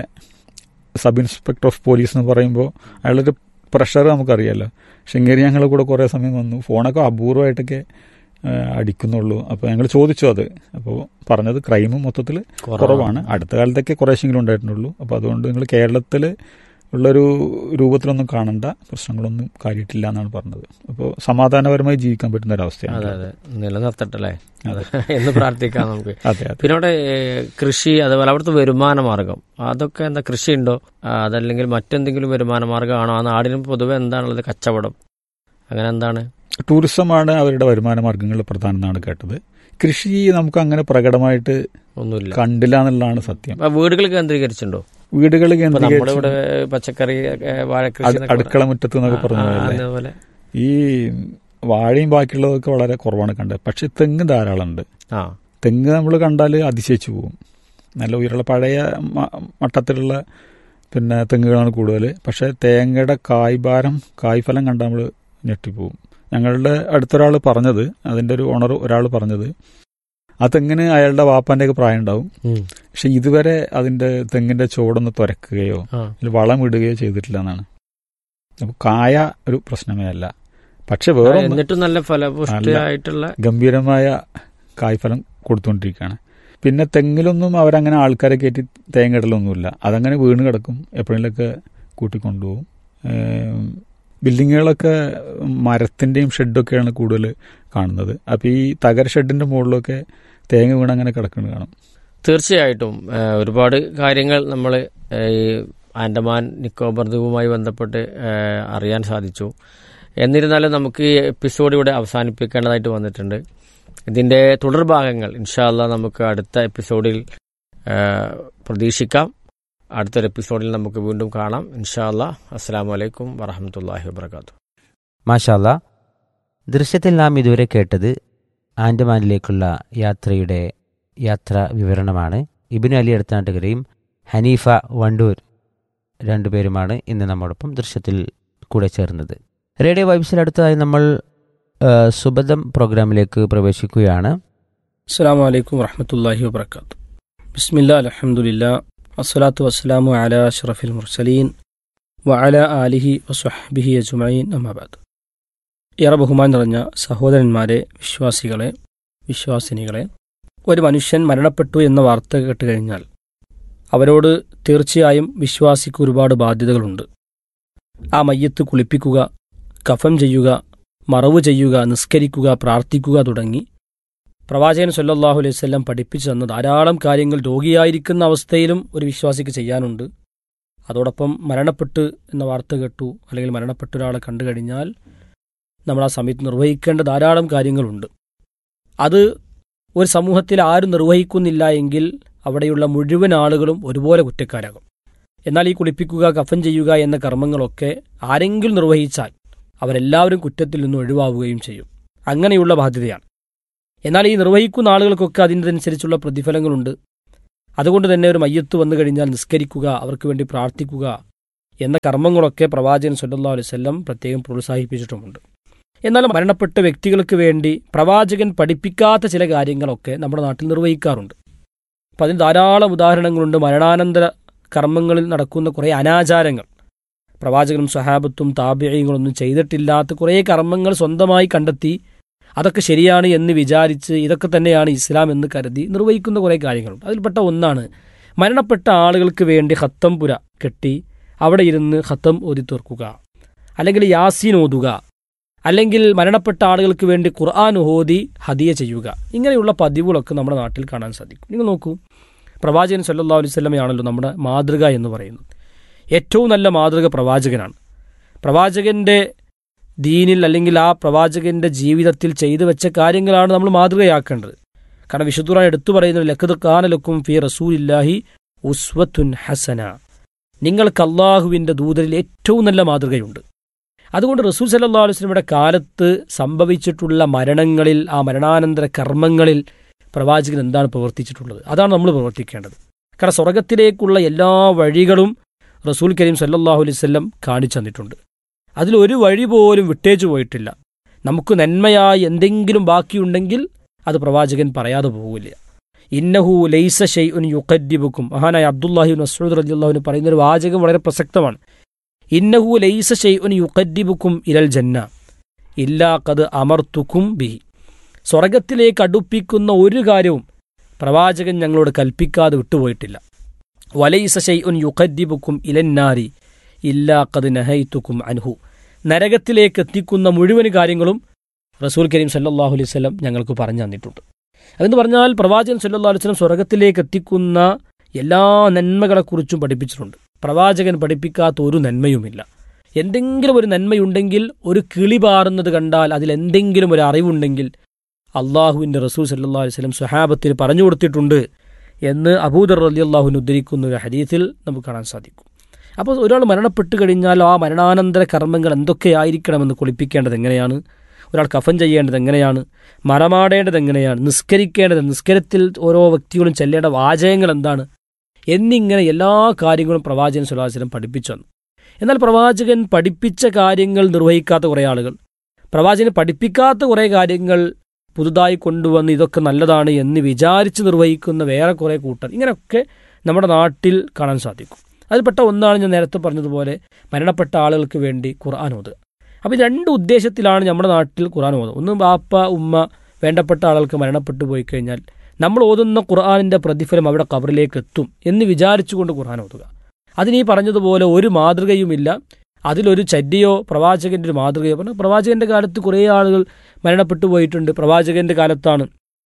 സബ് ഇൻസ്പെക്ടർ ഓഫ് പോലീസ് എന്ന് പറയുമ്പോൾ അയാളൊരു പ്രഷർ നമുക്കറിയാലോ പക്ഷെ ഇങ്ങനെ ഞങ്ങളുടെ കൂടെ കുറേ സമയം വന്നു ഫോണൊക്കെ അപൂർവമായിട്ടൊക്കെ ആ, അടിക്കുന്നുള്ളൂ അപ്പോൾ ഞങ്ങൾ ചോദിച്ചു അത് അപ്പോൾ പറഞ്ഞത് ക്രൈം മൊത്തത്തിൽ കുറവാണ് അടുത്ത കാലത്തൊക്കെ കുറേശ്ശെങ്കിലും ഉണ്ടായിട്ടുള്ളൂ അപ്പോൾ അതുകൊണ്ട് നിങ്ങൾ കേരളത്തിൽ ഉള്ളൊരു രൂപത്തിലൊന്നും കാണണ്ട പ്രശ്നങ്ങളൊന്നും കാര്യമായിട്ടില്ല എന്നാണ് പറഞ്ഞത് അപ്പോൾ സമാധാനപരമായി ജീവിക്കാൻ പറ്റുന്ന അതെ ഒരവസ്ഥയാണ് അതെ നിലനിർത്തട്ടല്ലേ എന്ന് പ്രാർത്ഥിക്കാം നമുക്ക് അതെ അതെ പിന്നെ അവിടെ ഏഹ്, കൃഷി അതുപോലെ അവിടുത്തെ വരുമാന മാർഗം അതൊക്കെ എന്താ കൃഷി ഉണ്ടോ ആ, അതല്ലെങ്കിൽ മറ്റെന്തെങ്കിലും വരുമാന മാർഗമാണോ ആ നാടിന് പൊതുവെ എന്താണുള്ളത് കച്ചവടം അങ്ങനെ എന്താണ് ടൂറിസമാണ് അവരുടെ വരുമാന മാർഗങ്ങളിൽ പ്രധാനം എന്നാണ് കേട്ടത് കൃഷി നമുക്ക് അങ്ങനെ പ്രകടമായിട്ട് ഒന്നുമില്ല കണ്ടില്ല എന്നുള്ളതാണ് സത്യം ആ, വീടുകൾ കേന്ദ്രീകരിച്ചിട്ടുണ്ടോ വീടുകൾ ഇപ്പൊ കേന്ദ്രീകരിച്ച് നമ്മളിവിടെ പച്ചക്കറി ഏ, വാഴക്കൃഷി അട്- എന്നൊക്കെ അടുക്കള മുറ്റത്ത് എന്നൊക്കെ ആ, പറഞ്ഞ ആ, പോലെ അതേപോലെ ഈ വാഴയും ബാക്കിയുള്ളതൊക്കെ വളരെ കുറവാണ് കണ്ടത് പക്ഷെ തെങ്ങ് ധാരാളം ഉണ്ട് ആ തെങ്ങ് നമ്മൾ കണ്ടാൽ അതിശയിച്ചു പോകും നല്ല ഉയരമുള്ള പഴയ മ- മട്ടത്തിലുള്ള പിന്നെ തെങ്ങുകളാണ് കൂടുതൽ പക്ഷേ തേങ്ങയുടെ കായ്ഭാരം കായ്ഫലം കണ്ടാൽ നമ്മൾ ഞെട്ടിപ്പോവും ഞങ്ങളുടെ അടുത്തൊരാൾ പറഞ്ഞത് അതിൻ്റെ ഒരു ഓണർ ഒരാൾ പറഞ്ഞത് ആ തെങ്ങിന് അയാളുടെ വാപ്പാൻ്റെയൊക്കെ പ്രായം ഉണ്ടാവും ഉം. പക്ഷെ ഇതുവരെ അതിൻ്റെ തെങ്ങിൻ്റെ ചുവടൊന്ന് തുരക്കുകയോ ആ. അതിൽ വളം ഇടുകയോ ചെയ്തിട്ടില്ല എന്നാണ് അപ്പോൾ കായ ഒരു പ്രശ്നമേ അല്ല പക്ഷെ ആ, വേറെ എന്നിട്ടും നല്ല ഫലപുഷ്ടിയായിട്ടുള്ള ഗംഭീരമായ കായ്ഫലം കൊടുത്തുകൊണ്ടിരിക്കുകയാണ് പിന്നെ തെങ്ങിലൊന്നും അവരങ്ങനെ ആൾക്കാരെ കയറ്റി തേങ്ങ ഇടലൊന്നുമില്ല അതങ്ങനെ വീണ് കിടക്കും എപ്പോഴെങ്കിലൊക്കെ കൂട്ടിക്കൊണ്ടുപോകും ഏം, ബിൽഡിങ്ങുകളൊക്കെ മരത്തിൻ്റെയും ഷെഡൊക്കെയാണ് കൂടുതൽ കാണുന്നത് അപ്പോൾ ഈ തകര ഷെഡിൻ്റെ മുകളിലൊക്കെ തേങ്ങ വീണ് അങ്ങനെ കിടക്കുന്നത് കാണും തീർച്ചയായിട്ടും ഏ, ഒരുപാട് കാര്യങ്ങൾ നമ്മൾ ഈ ആൻഡമാൻ നിക്കോബർ ദ്വീപുമായി ബന്ധപ്പെട്ട് ഏ, അറിയാൻ സാധിച്ചു എന്നിരുന്നാലും നമുക്ക് ഈ എപ്പിസോഡ് ഇവിടെ അവസാനിപ്പിക്കേണ്ടതായിട്ട് വന്നിട്ടുണ്ട് ഇതിൻ്റെ തുടർഭാഗങ്ങൾ ഇൻഷാല്ല നമുക്ക് അടുത്ത എപ്പിസോഡിൽ ഏ, പ്രതീക്ഷിക്കാം അടുത്തൊരു എപ്പിസോഡിൽ നമുക്ക് വീണ്ടും കാണാം ഇൻഷാല്ല അസ്സാം വലൈക്കും വറഹമത്തല്ലാഹി വാബർക്കാത്തു മാഷാല്ല ദൃശ്യത്തിൽ നാം ഇതുവരെ കേട്ടത് ആൻഡമാനിലേക്കുള്ള യാത്രയുടെ യാത്രാ വിവരണമാണ് ഇബിനു അലി അടുത്തനാട്ടുകരയും ഹനീഫ വണ്ടൂർ രണ്ടുപേരുമാണ് ഇന്ന് നമ്മോടൊപ്പം ദൃശ്യത്തിൽ കൂടെ ചേർന്നത് റേഡിയോ വൈബ്സിൽ അടുത്തതായി നമ്മൾ ആ, സുബദം പ്രോഗ്രാമിലേക്ക് പ്രവേശിക്കുകയാണ് അസ്സാം വലൈക്കും വറഹമത്തല്ലാഹി വബർക്കാത്തു ബിസ്മില്ല അലഹമുല്ല അസ്സലാത്തു വസ്സലാമു അല അഷ്റഫിൽ മുർസലീൻ വഅല ആലിഹി വസുഹബിഹി അജുമൈൻ അമ്മാബാദ് ഏറെ ബഹുമാൻ നിറഞ്ഞ സഹോദരന്മാരെ വിശ്വാസികളെ വിശ്വാസിനികളെ ഒരു മനുഷ്യൻ മരണപ്പെട്ടു എന്ന വാർത്ത കേട്ട് കഴിഞ്ഞാൽ അവരോട് തീർച്ചയായും വിശ്വാസിക്ക് ഒരുപാട് ബാധ്യതകളുണ്ട് ആ മയ്യത്ത് കുളിപ്പിക്കുക കഫം ചെയ്യുക മറവ് ചെയ്യുക നിസ്കരിക്കുക പ്രാർത്ഥിക്കുക തുടങ്ങി പ്രവാചകൻ സല്ലല്ലാഹു അലൈഹി വസല്ലം പഠിപ്പിച്ചു തന്ന ധാരാളം കാര്യങ്ങൾ രോഗിയായിരിക്കുന്ന അവസ്ഥയിലും ഒരു വിശ്വാസിക്ക് ചെയ്യാനുണ്ട് അതോടൊപ്പം മരണപ്പെട്ട് എന്ന വാർത്ത കേട്ടു അല്ലെങ്കിൽ മരണപ്പെട്ട ഒരാളെ കണ്ടു കഴിഞ്ഞാൽ നമ്മൾ ആ സമയത്ത് നിർവഹിക്കേണ്ട ധാരാളം കാര്യങ്ങളുണ്ട് അത് ഒരു സമൂഹത്തിൽ ആരും നിർവഹിക്കുന്നില്ല എങ്കിൽ അവിടെയുള്ള മുഴുവൻ ആളുകളും ഒരുപോലെ കുറ്റക്കാരാകും എന്നാൽ ഈ കുളിപ്പിക്കുക കഫൻ ചെയ്യുക എന്ന കർമ്മങ്ങളൊക്കെ ആരെങ്കിലും നിർവഹിച്ചാൽ അവരെല്ലാവരും കുറ്റത്തിൽ നിന്ന് ഒഴിവാവുകയും ചെയ്യും അങ്ങനെയുള്ള ബാധ്യതയാണ് എന്നാൽ ഈ നിർവഹിക്കുന്ന ആളുകൾക്കൊക്കെ അതിനനുസരിച്ചുള്ള പ്രതിഫലങ്ങളുണ്ട് അതുകൊണ്ട് തന്നെ ഒരു മയ്യത്ത് വന്നു കഴിഞ്ഞാൽ നിസ്കരിക്കുക അവർക്ക് വേണ്ടി പ്രാർത്ഥിക്കുക എന്ന കർമ്മങ്ങളൊക്കെ പ്രവാചകൻ സല്ലല്ലാഹു അലൈഹി വസല്ലം പ്രത്യേകം പ്രോത്സാഹിപ്പിച്ചിട്ടുമുണ്ട് എന്നാൽ മരണപ്പെട്ട വ്യക്തികൾക്ക് വേണ്ടി പ്രവാചകൻ പഠിപ്പിക്കാത്ത ചില കാര്യങ്ങളൊക്കെ നമ്മുടെ നാട്ടിൽ നിർവഹിക്കാറുണ്ട് അപ്പം അതിന് ധാരാളം ഉദാഹരണങ്ങളുണ്ട് മരണാനന്തര കർമ്മങ്ങളിൽ നടക്കുന്ന കുറേ അനാചാരങ്ങൾ പ്രവാചകനും സഹാബത്തും താപിഴയങ്ങളൊന്നും ചെയ്തിട്ടില്ലാത്ത കുറേ കർമ്മങ്ങൾ സ്വന്തമായി കണ്ടെത്തി അതൊക്കെ ശരിയാണ് എന്ന് വിചാരിച്ച് ഇതൊക്കെ തന്നെയാണ് ഇസ്ലാം എന്ന് കരുതി നിർവഹിക്കുന്ന കുറേ കാര്യങ്ങളുണ്ട് അതിൽപ്പെട്ട ഒന്നാണ് മരണപ്പെട്ട ആളുകൾക്ക് വേണ്ടി ഹത്തം പുര കെട്ടി അവിടെ ഇരുന്ന് ഹത്തം ഓതി തീർക്കുക അല്ലെങ്കിൽ യാസീൻ ഓതുക അല്ലെങ്കിൽ മരണപ്പെട്ട ആളുകൾക്ക് വേണ്ടി ഖുർആൻ ഓതി ഹദിയ ചെയ്യുക ഇങ്ങനെയുള്ള പതിവുകളൊക്കെ നമ്മുടെ നാട്ടിൽ കാണാൻ സാധിക്കും നിങ്ങൾ നോക്കൂ പ്രവാചകൻ സല്ലല്ലാഹു അലൈഹി വസല്ലമയാണല്ലോ നമ്മുടെ മാതൃക എന്ന് പറയുന്നത് ഏറ്റവും നല്ല മാതൃക പ്രവാചകനാണ് പ്രവാചകന്റെ ദീനിൽ അല്ലെങ്കിൽ ആ പ്രവാചകന്റെ ജീവിതത്തിൽ ചെയ്തു വെച്ച കാര്യങ്ങളാണ് നമ്മൾ മാതൃകയാക്കേണ്ടത് കാരണം വിശുദ്ധുറാൻ എടുത്തു പറയുന്നത് ലക്കത് കാനലക്കും ഫി റസൂലില്ലാഹി ഉസ്വത്തുൻ ഹസന നിങ്ങൾക്ക് അള്ളാഹുവിൻ്റെ ദൂതരിൽ ഏറ്റവും നല്ല മാതൃകയുണ്ട് അതുകൊണ്ട് റസൂൽ സല്ലല്ലാഹു അലൈഹി വസല്ലമയുടെ കാലത്ത് സംഭവിച്ചിട്ടുള്ള മരണങ്ങളിൽ ആ മരണാനന്തര കർമ്മങ്ങളിൽ പ്രവാചകൻ എന്താണ് പ്രവർത്തിച്ചിട്ടുള്ളത് അതാണ് നമ്മൾ പ്രവർത്തിക്കേണ്ടത് കാരണം സ്വർഗത്തിലേക്കുള്ള എല്ലാ വഴികളും റസൂൽ കരീം സല്ലല്ലാഹു അലൈഹി വസല്ലം കാണിച്ചു തന്നിട്ടുണ്ട് അതിലൊരു വഴി പോലും വിട്ടേച്ചു പോയിട്ടില്ല നമുക്ക് നന്മയായി എന്തെങ്കിലും ബാക്കിയുണ്ടെങ്കിൽ അത് പ്രവാചകൻ പറയാതെ പോകില്ല ഇന്നഹു ലൈസ ഷെയ്ഉൻ യുഖദ്ദിബുക്കും മഹാനായ അബ്ദുല്ലാഹി മസ്ഊദ് റളിയല്ലാഹുവിന് പറയുന്ന ഒരു വാചകം വളരെ പ്രസക്തമാണ് ഇന്നഹു ലൈസ ഷെയ്ഉൻ യുഖദ്ദിബുക്കും ഇലൽ ജന്ന ഇല്ലാ ഖദ് അമർത്തുക്കും ബിഹി സ്വർഗത്തിലേക്ക് അടുപ്പിക്കുന്ന ഒരു കാര്യവും പ്രവാചകൻ ഞങ്ങളോട് കൽപ്പിക്കാതെ വിട്ടുപോയിട്ടില്ല വലൈസ ഷെയ്ഉൻ യുഖദ്ദിബുക്കും ഇലന്നാരി ഇല്ലാ ഖദ് നഹൈത്തുക്കും അൻഹു നരകത്തിലേക്ക് എത്തിക്കുന്ന മുഴുവൻ കാര്യങ്ങളും റസൂൽ കരീം സല്ലല്ലാഹു അലൈഹി വസല്ലം ഞങ്ങൾക്ക് പറഞ്ഞു തന്നിട്ടുണ്ട് അതെന്ന് പറഞ്ഞാൽ പ്രവാചകൻ സല്ലല്ലാഹു അലൈഹി വസല്ലം സ്വർഗത്തിലേക്ക് എത്തിക്കുന്ന എല്ലാ നന്മകളെക്കുറിച്ചും പഠിപ്പിച്ചിട്ടുണ്ട് പ്രവാചകൻ പഠിപ്പിക്കാത്ത ഒരു നന്മയുമില്ല എന്തെങ്കിലും ഒരു നന്മയുണ്ടെങ്കിൽ ഒരു കിളി പാറുന്നത് കണ്ടാൽ അതിൽ എന്തെങ്കിലും ഒരു അറിവുണ്ടെങ്കിൽ അള്ളാഹുവിൻ്റെ റസൂൽ സല്ലല്ലാഹു അലൈഹി വസല്ലം സ്വഹാബത്തിന് പറഞ്ഞു കൊടുത്തിട്ടുണ്ട് എന്ന് അബൂദർ റലി അള്ളാഹുവിന് ഉദ്ധരിക്കുന്ന ഒരു ഹദീസിൽ നമുക്ക് കാണാൻ സാധിക്കും അപ്പോൾ ഒരാൾ മരണപ്പെട്ട് കഴിഞ്ഞാൽ ആ മരണാനന്തര കർമ്മങ്ങൾ എന്തൊക്കെയായിരിക്കണമെന്ന് കുളിപ്പിക്കേണ്ടത് എങ്ങനെയാണ് ഒരാൾ കഫൻ ചെയ്യേണ്ടത് എങ്ങനെയാണ് മറമാടേണ്ടത് എങ്ങനെയാണ് നിസ്കരിക്കേണ്ടത് നിസ്കരത്തിൽ ഓരോ വ്യക്തികളും ചെല്ലേണ്ട വാചകങ്ങൾ എന്താണ് എന്നിങ്ങനെ എല്ലാ കാര്യങ്ങളും പ്രവാചകൻ സുലാചനം പഠിപ്പിച്ചു വന്നു എന്നാൽ പ്രവാചകൻ പഠിപ്പിച്ച കാര്യങ്ങൾ നിർവഹിക്കാത്ത കുറേ ആളുകൾ പ്രവാചകൻ പഠിപ്പിക്കാത്ത കുറേ കാര്യങ്ങൾ പുതുതായി കൊണ്ടുവന്ന് ഇതൊക്കെ നല്ലതാണ് എന്ന് വിചാരിച്ച് നിർവഹിക്കുന്ന വേറെ കുറേ കൂട്ടർ ഇങ്ങനെയൊക്കെ നമ്മുടെ നാട്ടിൽ കാണാൻ സാധിക്കും അതിൽപ്പെട്ട ഒന്നാണ് ഞാൻ നേരത്തെ പറഞ്ഞതുപോലെ മരണപ്പെട്ട ആളുകൾക്ക് വേണ്ടി ഖുർആൻ ഓതുക അപ്പോൾ ഈ രണ്ട് ഉദ്ദേശത്തിലാണ് നമ്മുടെ നാട്ടിൽ ഖുർആൻ ഓതുക ഒന്ന് ബാപ്പ ഉമ്മ വേണ്ടപ്പെട്ട ആളുകൾക്ക് മരണപ്പെട്ടു പോയി കഴിഞ്ഞാൽ നമ്മൾ ഓതുന്ന ഖുർആാനിൻ്റെ പ്രതിഫലം അവിടെ കബറിലേക്ക് എത്തും എന്ന് വിചാരിച്ചുകൊണ്ട് ഖുർആൻ ഓതുക അതിന് ഈ പറഞ്ഞതുപോലെ ഒരു മാതൃകയുമില്ല അതിലൊരു ചര്യയോ പ്രവാചകന്റെ ഒരു മാതൃകയോ പറഞ്ഞാൽ പ്രവാചകന്റെ കാലത്ത് കുറേ ആളുകൾ മരണപ്പെട്ടു പോയിട്ടുണ്ട് പ്രവാചകന്റെ കാലത്താണ്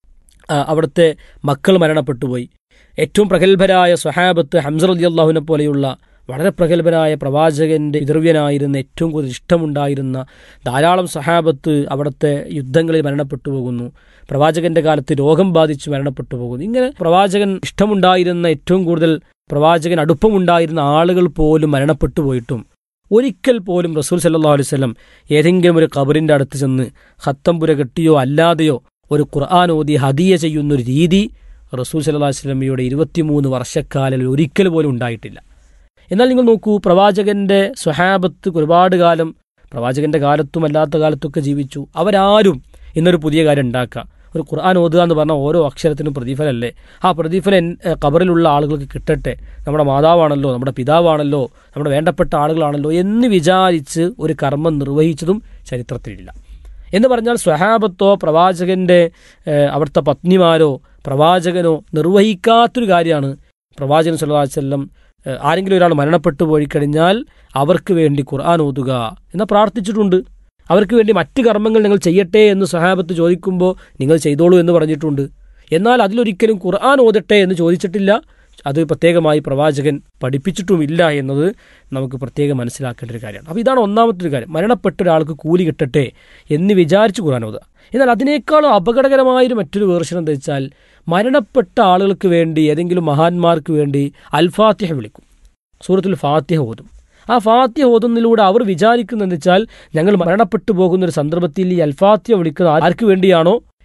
ആ, അവിടുത്തെ മക്കൾ മരണപ്പെട്ടു പോയി ഏറ്റവും പ്രഗത്ഭരായ സ്വഹാബത്ത് ഹംസർ അലി അള്ളാഹുവിനെ പോലെയുള്ള വളരെ പ്രഗത്ഭനായ പ്രവാചകന്റെ പിതൃവ്യനായിരുന്ന ഏറ്റവും കൂടുതൽ ഇഷ്ടമുണ്ടായിരുന്ന ധാരാളം സഹാബത്ത് അവിടുത്തെ യുദ്ധങ്ങളിൽ മരണപ്പെട്ടു പോകുന്നു പ്രവാചകന്റെ കാലത്ത് രോഗം ബാധിച്ച് മരണപ്പെട്ടു പോകുന്നു ഇങ്ങനെ പ്രവാചകൻ ഇഷ്ടമുണ്ടായിരുന്ന ഏറ്റവും കൂടുതൽ പ്രവാചകൻ അടുപ്പമുണ്ടായിരുന്ന ആളുകൾ പോലും മരണപ്പെട്ടു പോയിട്ടും ഒരിക്കൽ പോലും റസൂൽ സല്ലല്ലാഹു അലൈഹി വസല്ലം ഏതെങ്കിലും ഒരു കബറിന്റെ അടുത്ത് ചെന്ന് ഹത്തംപുര കെട്ടിയോ അല്ലാതെയോ ഒരു ഖുർആൻ ഓതി ഹദിയ ചെയ്യുന്ന ഒരു രീതി റസൂൽ സല്ലല്ലാഹു അലൈഹി വസല്ലമയുടെ ഇരുപത്തിമൂന്ന് വർഷക്കാലിൽ ഒരിക്കൽ പോലും ഉണ്ടായിട്ടില്ല എന്നാൽ നിങ്ങൾ നോക്കൂ പ്രവാചകന്റെ സ്വഹാബത്ത് ഒരുപാട് കാലം പ്രവാചകന്റെ കാലത്തും അല്ലാത്ത കാലത്തൊക്കെ ജീവിച്ചു അവരാരും ഇന്നൊരു പുതിയ കാര്യം ഉണ്ടാക്കുക ഒരു ഖുർആൻ ഓതുക എന്ന് പറഞ്ഞാൽ ഓരോ അക്ഷരത്തിനും പ്രതിഫലമല്ലേ ആ പ്രതിഫലം എൻ- ഏ, ഖബറിലുള്ള ആളുകൾക്ക് കിട്ടട്ടെ നമ്മുടെ മാതാവാണല്ലോ നമ്മുടെ പിതാവാണല്ലോ നമ്മുടെ വേണ്ടപ്പെട്ട ആളുകളാണല്ലോ എന്ന് വിചാരിച്ച് ഒരു കർമ്മം നിർവഹിച്ചതും ചരിത്രത്തിലില്ല എന്ന് പറഞ്ഞാൽ സ്വഹാബത്തോ പ്രവാചകന്റെ ഏ, അവിടുത്തെ പത്നിമാരോ പ്രവാചകനോ നിർവഹിക്കാത്തൊരു കാര്യമാണ് പ്രവാചകൻ സല്ലല്ലാഹു അലൈഹി വസല്ലം ഏ, ആരെങ്കിലും ഒരാൾ മരണപ്പെട്ടു പോയി കഴിഞ്ഞാൽ അവർക്ക് വേണ്ടി ഖുർആൻ ഓതുക എന്ന് പ്രാർത്ഥിച്ചിട്ടുണ്ട് അവർക്ക് വേണ്ടി മറ്റ് കർമ്മങ്ങൾ നിങ്ങൾ ചെയ്യട്ടെ എന്ന് സഹാബത്ത് ചോദിക്കുമ്പോൾ നിങ്ങൾ ചെയ്തോളൂ എന്ന് പറഞ്ഞിട്ടുണ്ട് എന്നാൽ അതിലൊരിക്കലും ഖുർആൻ ഓതട്ടെ എന്ന് ചോദിച്ചിട്ടില്ല അത് പ്രത്യേകമായി പ്രവാചകൻ പഠിപ്പിച്ചിട്ടുമില്ല എന്നത് നമുക്ക് പ്രത്യേകം മനസ്സിലാക്കേണ്ട ഒരു കാര്യമാണ് അപ്പോൾ ഇതാണ് ഒന്നാമത്തെ ഒരു കാര്യം മരണപ്പെട്ട ഒരാൾക്ക് കൂലി കിട്ടട്ടെ എന്ന് വിചാരിച്ച് ഖുർആൻ ഓതുക എന്നാൽ അതിനേക്കാളും അപകടകരമായൊരു മറ്റൊരു വേർഷൻ എന്താ വെച്ചാൽ മരണപ്പെട്ട ആളുകൾക്ക് വേണ്ടി ഏതെങ്കിലും മഹാന്മാർക്ക് വേണ്ടി അൽഫാത്തിഹ വിളിക്കും സൂറത്തുൽ ഫാത്തിഹ ഓതും ആ ഫാത്തിഹ ഓതുന്നതിലൂടെ അവർ വിചാരിക്കുന്നതെന്ന് വെച്ചാൽ ഞങ്ങൾ മരണപ്പെട്ടു പോകുന്ന ഒരു സന്ദർഭത്തിൽ ഈ അൽഫാത്തിഹ വിളിക്കുന്നത് ആർക്ക് വേണ്ടിയാണോ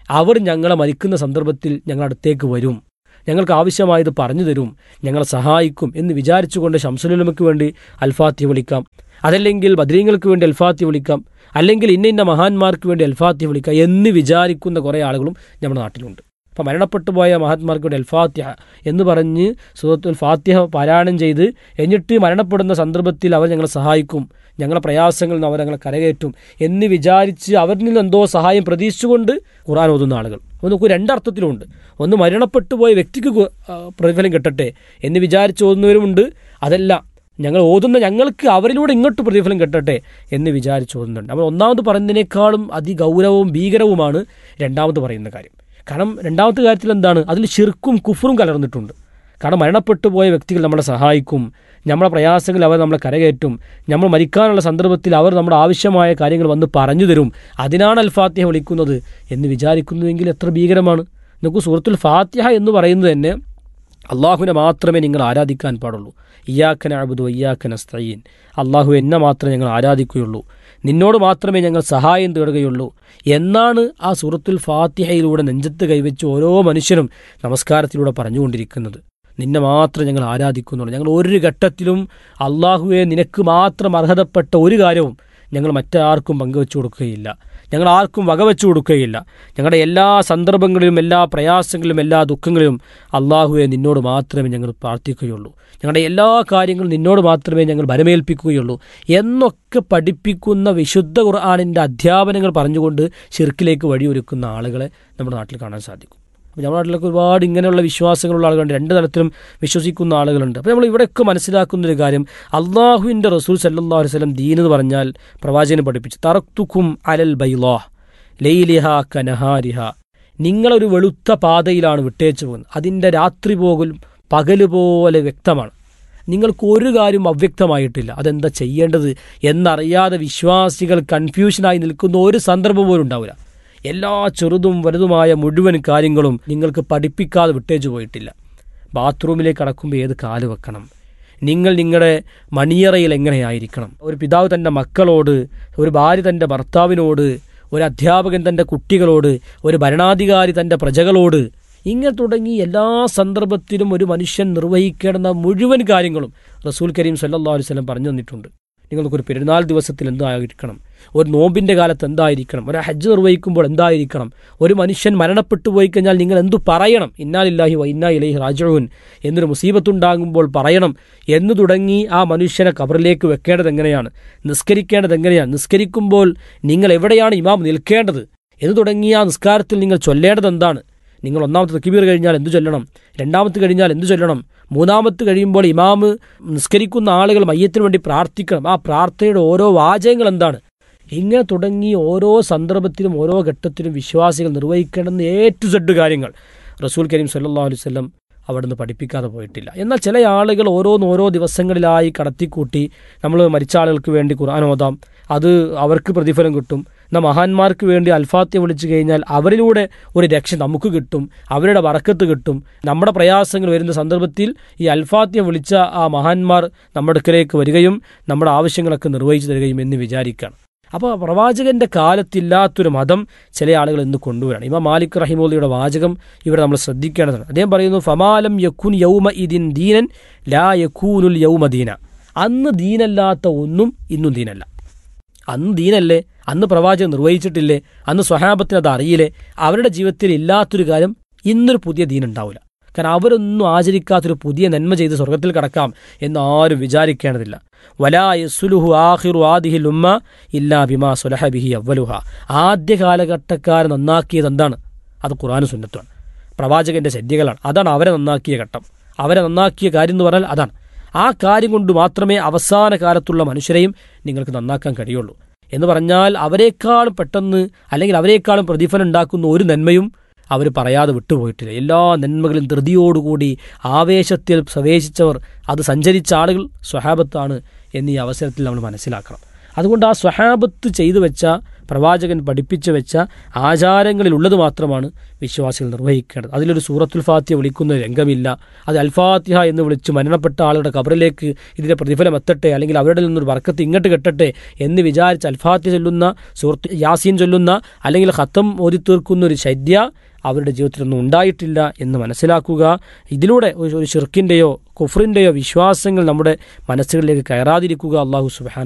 അവർ ഞങ്ങളെ മരിക്കുന്ന സന്ദർഭത്തിൽ ഞങ്ങളുടെ അടുത്തേക്ക് വരും ഞങ്ങൾക്ക് ആവശ്യമായത് പറഞ്ഞു തരും ഞങ്ങളെ സഹായിക്കും എന്ന് വിചാരിച്ചുകൊണ്ട് ഷംസുലുലമയ്ക്ക് വേണ്ടി അൽഫാത്തി വിളിക്കാം അതല്ലെങ്കിൽ ബദ്രീങ്ങൾക്ക് വേണ്ടി അൽഫാത്തി വിളിക്കാം അല്ലെങ്കിൽ ഇന്ന ഇന്ന മഹാന്മാർക്ക് വേണ്ടി അൽഫാത്തി വിളിക്കാം എന്ന് വിചാരിക്കുന്ന കുറേ ആളുകളും നമ്മുടെ നാട്ടിലുണ്ട് അപ്പം മരണപ്പെട്ടു പോയ മഹാത്മാർക്ക് വേണ്ടി അൽഫാത്തിഹ എന്ന് പറഞ്ഞ് സുഹൃത്തുൽ ഫാത്തിഹ പാരായണം ചെയ്ത് എന്നിട്ട് മരണപ്പെടുന്ന സന്ദർഭത്തിൽ അവർ ഞങ്ങളെ സഹായിക്കും ഞങ്ങളെ പ്രയാസങ്ങളിൽ നിന്ന് അവർ ഞങ്ങളെ കരകയറ്റും എന്ന് വിചാരിച്ച് അവരിൽ നിന്ന് എന്തോ സഹായം പ്രതീക്ഷിച്ചുകൊണ്ട് ഖുർആൻ ഓതുന്ന ആളുകൾ ഒന്ന് നോക്കൂ രണ്ടർത്ഥത്തിലുമുണ്ട് ഒന്ന് മരണപ്പെട്ടു പോയ വ്യക്തിക്ക് കു- ആ, പ്രതിഫലം കിട്ടട്ടെ എന്ന് വിചാരിച്ച് ഓതുന്നവരുമുണ്ട് അതല്ല ഞങ്ങൾ ഓതുന്ന ഞങ്ങൾക്ക് അവരിലൂടെ ഇങ്ങോട്ട് പ്രതിഫലം കിട്ടട്ടെ എന്ന് വിചാരിച്ച് ഓതുന്നുണ്ട് അപ്പോൾ ഒന്നാമത് പറയുന്നതിനേക്കാളും അതിഗൗരവവും ഭീകരവുമാണ് രണ്ടാമത് പറയുന്ന കാര്യം കാരണം രണ്ടാമത്തെ കാര്യത്തിൽ എന്താണ് അതിൽ ശിർക്കും കുഫറും കലർന്നിട്ടുണ്ട് കാരണം മരണപ്പെട്ടു പോയ വ്യക്തികൾ നമ്മളെ സഹായിക്കും നമ്മളെ പ്രയാസങ്ങൾ അവർ നമ്മളെ കരകയറ്റും നമ്മൾ മരിക്കാനുള്ള സന്ദർഭത്തിൽ അവർ നമ്മുടെ ആവശ്യമായ കാര്യങ്ങൾ വന്ന് പറഞ്ഞു തരും അതിനാണ് അൽ ഫാത്തിഹ വിളിക്കുന്നത് എന്ന് വിചാരിക്കുന്നുവെങ്കിൽ എത്ര ഭീകരമാണ് നോക്കൂ സൂറത്തുൽ ഫാത്തിഹ എന്ന് പറയുന്നത് തന്നെ അള്ളാഹുവിനെ മാത്രമേ നിങ്ങൾ ആരാധിക്കാൻ പാടുള്ളൂ ഇയ്യാക്കന അബുദു അയ്യാക്കന സ്തയീൻ അള്ളാഹു എന്നെ മാത്രമേ ഞങ്ങൾ ആരാധിക്കുകയുള്ളൂ നിന്നോട് മാത്രമേ ഞങ്ങൾ സഹായം തേടുകയുള്ളൂ എന്നാണ് ആ സൂറത്തുൽ ഫാത്തിഹയിലൂടെ നെഞ്ചത്ത് കൈവച്ച് ഓരോ മനുഷ്യനും നമസ്കാരത്തിലൂടെ പറഞ്ഞുകൊണ്ടിരിക്കുന്നത് നിന്നെ മാത്രം ഞങ്ങൾ ആരാധിക്കുന്നുള്ളൂ ഞങ്ങൾ ഒരു ഘട്ടത്തിലും അള്ളാഹുവെ നിനക്ക് മാത്രം അർഹതപ്പെട്ട ഒരു കാര്യവും ഞങ്ങൾ മറ്റാർക്കും പങ്കുവെച്ചു കൊടുക്കുകയില്ല ഞങ്ങൾ ആർക്കും വകവെച്ചു കൊടുക്കുകയില്ല ഞങ്ങളുടെ എല്ലാ സന്ദർഭങ്ങളിലും എല്ലാ പ്രയാസങ്ങളിലും എല്ലാ ദുഃഖങ്ങളിലും അള്ളാഹുവെ നിന്നോട് മാത്രമേ ഞങ്ങൾ പ്രാർത്ഥിക്കുകയുള്ളൂ ഞങ്ങളുടെ എല്ലാ കാര്യങ്ങളും നിന്നോട് മാത്രമേ ഞങ്ങൾ ബലമേൽപ്പിക്കുകയുള്ളൂ എന്നൊക്കെ പഠിപ്പിക്കുന്ന വിശുദ്ധ ഖുർആാനിൻ്റെ അധ്യാപനങ്ങൾ പറഞ്ഞുകൊണ്ട് ഷിർക്കിലേക്ക് വഴിയൊരുക്കുന്ന ആളുകളെ നമ്മുടെ നാട്ടിൽ കാണാൻ സാധിക്കും അപ്പോൾ നമ്മുടെ നാട്ടിലൊക്കെ ഒരുപാട് ഇങ്ങനെയുള്ള വിശ്വാസങ്ങളുള്ള ആളുകളുണ്ട് രണ്ട് തരത്തിലും വിശ്വസിക്കുന്ന ആളുകളുണ്ട് അപ്പോൾ നമ്മൾ ഇവിടെയൊക്കെ മനസ്സിലാക്കുന്ന ഒരു കാര്യം അള്ളാഹുവിൻ്റെ റസൂൽ സല്ലാ വസ്ലം ദീൻ എന്ന് പറഞ്ഞാൽ പ്രവാചകനെ പഠിപ്പിച്ചു തറക്തുക്കും അലൽ ബൈലാ ലൈലിഹ കനഹാരിഹ നിങ്ങളൊരു വെളുത്ത പാതയിലാണ് വിട്ടേച്ചു പോകുന്നത് അതിൻ്റെ രാത്രി പോകലും പകല് പോലെ വ്യക്തമാണ് നിങ്ങൾക്ക് ഒരു കാര്യം അവ്യക്തമായിട്ടില്ല അതെന്താ ചെയ്യേണ്ടത് എന്നറിയാതെ വിശ്വാസികൾ കൺഫ്യൂഷനായി നിൽക്കുന്ന ഒരു സന്ദർഭം പോലും ഉണ്ടാവില്ല എല്ലാ ചെറുതും വലുതുമായ മുഴുവൻ കാര്യങ്ങളും നിങ്ങൾക്ക് പഠിപ്പിക്കാതെ വിട്ടേച്ചു പോയിട്ടില്ല ബാത്റൂമിലേക്ക് കടക്കുമ്പോൾ ഏത് കാല് വെക്കണം നിങ്ങൾ നിങ്ങളുടെ മണിയറയിൽ എങ്ങനെയായിരിക്കണം ഒരു പിതാവ് തൻ്റെ മക്കളോട് ഒരു ഭാര്യ തൻ്റെ ഭർത്താവിനോട് ഒരു അധ്യാപകൻ തൻ്റെ കുട്ടികളോട് ഒരു ഭരണാധികാരി തൻ്റെ പ്രജകളോട് ഇങ്ങനെ തുടങ്ങി എല്ലാ സന്ദർഭത്തിലും ഒരു മനുഷ്യൻ നിർവഹിക്കേണ്ടുന്ന മുഴുവൻ കാര്യങ്ങളും റസൂൽ കരീം സല്ലാ അലുവല്ലം പറഞ്ഞു തന്നിട്ടുണ്ട് നിങ്ങൾക്കൊരു പെരുന്നാൾ ദിവസത്തിൽ എന്തായിരിക്കണം ഒരു നോമ്പിൻ്റെ കാലത്ത് എന്തായിരിക്കണം ഒരു ഹജ്ജ് നിർവഹിക്കുമ്പോൾ എന്തായിരിക്കണം ഒരു മനുഷ്യൻ മരണപ്പെട്ടു പോയി കഴിഞ്ഞാൽ നിങ്ങൾ എന്തു പറയണം ഇന്നാലില്ലാഹി വ ഇന്നാ ഇലൈഹി റാജുൻ എന്നൊരു മുസീബത്തുണ്ടാകുമ്പോൾ പറയണം എന്ന് തുടങ്ങി ആ മനുഷ്യനെ കബറിലേക്ക് വെക്കേണ്ടത് എങ്ങനെയാണ് നിസ്കരിക്കേണ്ടത് എങ്ങനെയാണ് നിസ്കരിക്കുമ്പോൾ നിങ്ങൾ എവിടെയാണ് ഇമാം നിൽക്കേണ്ടത് എന്ന് തുടങ്ങി ആ നിസ്കാരത്തിൽ നിങ്ങൾ ചൊല്ലേണ്ടത് എന്താണ് നിങ്ങൾ ഒന്നാമത്തെ തക്കിബീർ കഴിഞ്ഞാൽ എന്തു ചൊല്ലണം രണ്ടാമത്തെ കഴിഞ്ഞാൽ എന്തു ചൊല്ലണം മൂന്നാമത്ത് കഴിയുമ്പോൾ ഇമാമ് നിസ്കരിക്കുന്ന ആളുകൾ മയ്യത്തിന് വേണ്ടി പ്രാർത്ഥിക്കണം ആ പ്രാർത്ഥനയുടെ ഓരോ വാചകങ്ങൾ എന്താണ് ഇങ്ങനെ തുടങ്ങി ഓരോ സന്ദർഭത്തിലും ഓരോ ഘട്ടത്തിലും വിശ്വാസികൾ നിർവഹിക്കേണ്ടുന്ന എ ടു സെഡ് കാര്യങ്ങൾ റസൂൽ കരീം സല്ലാ അലുവല്ലം അവിടുന്ന് പഠിപ്പിക്കാതെ പോയിട്ടില്ല എന്നാൽ ചില ആളുകൾ ഓരോന്ന് ഓരോ ദിവസങ്ങളിലായി കടത്തിക്കൂട്ടി നമ്മൾ മരിച്ച ആളുകൾക്ക് വേണ്ടി ഖുർആൻ ഓതാം അത് അവർക്ക് പ്രതിഫലം കിട്ടും എന്നാൽ മഹാന്മാർക്ക് വേണ്ടി അൽഫാത്യ വിളിച്ചു കഴിഞ്ഞാൽ അവരിലൂടെ ഒരു രക്ഷ നമുക്ക് കിട്ടും അവരുടെ വറക്കത്ത് കിട്ടും നമ്മുടെ പ്രയാസങ്ങൾ വരുന്ന സന്ദർഭത്തിൽ ഈ അൽഫാത്യ വിളിച്ച ആ മഹാന്മാർ നമ്മുടെ അടുക്കലേക്ക് വരികയും നമ്മുടെ ആവശ്യങ്ങളൊക്കെ നിർവഹിച്ചു തരികയും എന്ന് വിചാരിക്കുകയാണ് അപ്പോൾ പ്രവാചകന്റെ കാലത്തില്ലാത്തൊരു മതം ചില ആളുകൾ ഇന്ന് കൊണ്ടുവരാണ് ഇമാം മാലിക് റഹിമോലിയുടെ വാചകം ഇവിടെ നമ്മൾ ശ്രദ്ധിക്കേണ്ടതാണ് അദ്ദേഹം പറയുന്നു ഫമാലം യക്കുൻ യൗമ ഇദിൻ ദീനൻ ലാ യക്കൂനുൽ യൗമ ദീന അന്ന് ദീനല്ലാത്ത ഒന്നും ഇന്നും ദീനല്ല അന്ന് ദീനല്ലേ അന്ന് പ്രവാചകൻ നിർവഹിച്ചിട്ടില്ലേ അന്ന് സ്വഹാബത്തിന് അത് അറിയില്ലേ അവരുടെ ജീവിതത്തിൽ ഇല്ലാത്തൊരു കാര്യം ഇന്നൊരു പുതിയ ദീൻ ഉണ്ടാവില്ല കാരണം അവരൊന്നും ആചരിക്കാത്തൊരു പുതിയ നന്മ ചെയ്ത് സ്വർഗത്തിൽ കടക്കാം എന്ന് ആരും വിചാരിക്കേണ്ടതില്ല വലാ യസുലുഹു ആഹിറു ആദിഹിൽ ഉമ്മ ഇല്ലാ ബിമാ സുലഹബിഹി അവലുഹ ആദ്യ കാലഘട്ടക്കാർ നന്നാക്കിയത് എന്താണ് അത് ഖുറാൻ സുന്നത്താണ് പ്രവാചകന്റെ ശല്യകളാണ് അതാണ് അവരെ നന്നാക്കിയ ഘട്ടം അവരെ നന്നാക്കിയ കാര്യം എന്ന് പറഞ്ഞാൽ അതാണ് ആ കാര്യം കൊണ്ട് മാത്രമേ അവസാന കാലത്തുള്ള മനുഷ്യരെയും നിങ്ങൾക്ക് നന്നാക്കാൻ കഴിയുള്ളൂ എന്ന് പറഞ്ഞാൽ അവരെക്കാളും പെട്ടെന്ന് അല്ലെങ്കിൽ അവരെക്കാളും പ്രതിഫലം ഉണ്ടാക്കുന്ന ഒരു നന്മയും അവർ പറയാതെ വിട്ടുപോയിട്ടില്ല എല്ലാ നന്മകളും ധൃതിയോടുകൂടി ആവേശത്തിൽ പ്രവേശിച്ചവർ അത് സഞ്ചരിച്ച ആളുകൾ സ്വഹാബത്താണ് എന്നീ അവസരത്തിൽ നമ്മൾ മനസ്സിലാക്കണം അതുകൊണ്ട് ആ സ്വഹാബത്ത് ചെയ്തു വെച്ച പ്രവാചകൻ പഠിപ്പിച്ചു വെച്ച ആചാരങ്ങളിൽ ഉള്ളത് മാത്രമാണ് വിശ്വാസികൾ നിർവഹിക്കേണ്ടത് അതിലൊരു സൂറത്തുൽ ഫാത്തിഹ വിളിക്കുന്ന രംഗമില്ല അത് അൽഫാത്തിഹ എന്ന് വിളിച്ച് മരണപ്പെട്ട ആളുടെ കബറിലേക്ക് ഇതിന്റെ പ്രതിഫലം എത്തട്ടെ അല്ലെങ്കിൽ അവരുടെ നിന്നൊരു വർക്കത്ത് ഇങ്ങോട്ട് കെട്ടട്ടെ എന്ന് വിചാരിച്ച് അൽഫാത്തിഹ ചൊല്ലുന്ന സൂറത്ത് യാസീൻ ചൊല്ലുന്ന അല്ലെങ്കിൽ ഖത്തം ഓതി തീർക്കുന്ന ഒരു ശര്യ അവരുടെ ജീവിതത്തിലൊന്നും ഉണ്ടായിട്ടില്ല എന്ന് മനസ്സിലാക്കുക ഇതിലൂടെ ഒരു ഒരു ഷിർക്കിൻ്റെയോ കുഫറിൻ്റെയോ വിശ്വാസങ്ങൾ നമ്മുടെ മനസ്സുകളിലേക്ക് കയറാതിരിക്കുക അള്ളാഹു സുബാൻ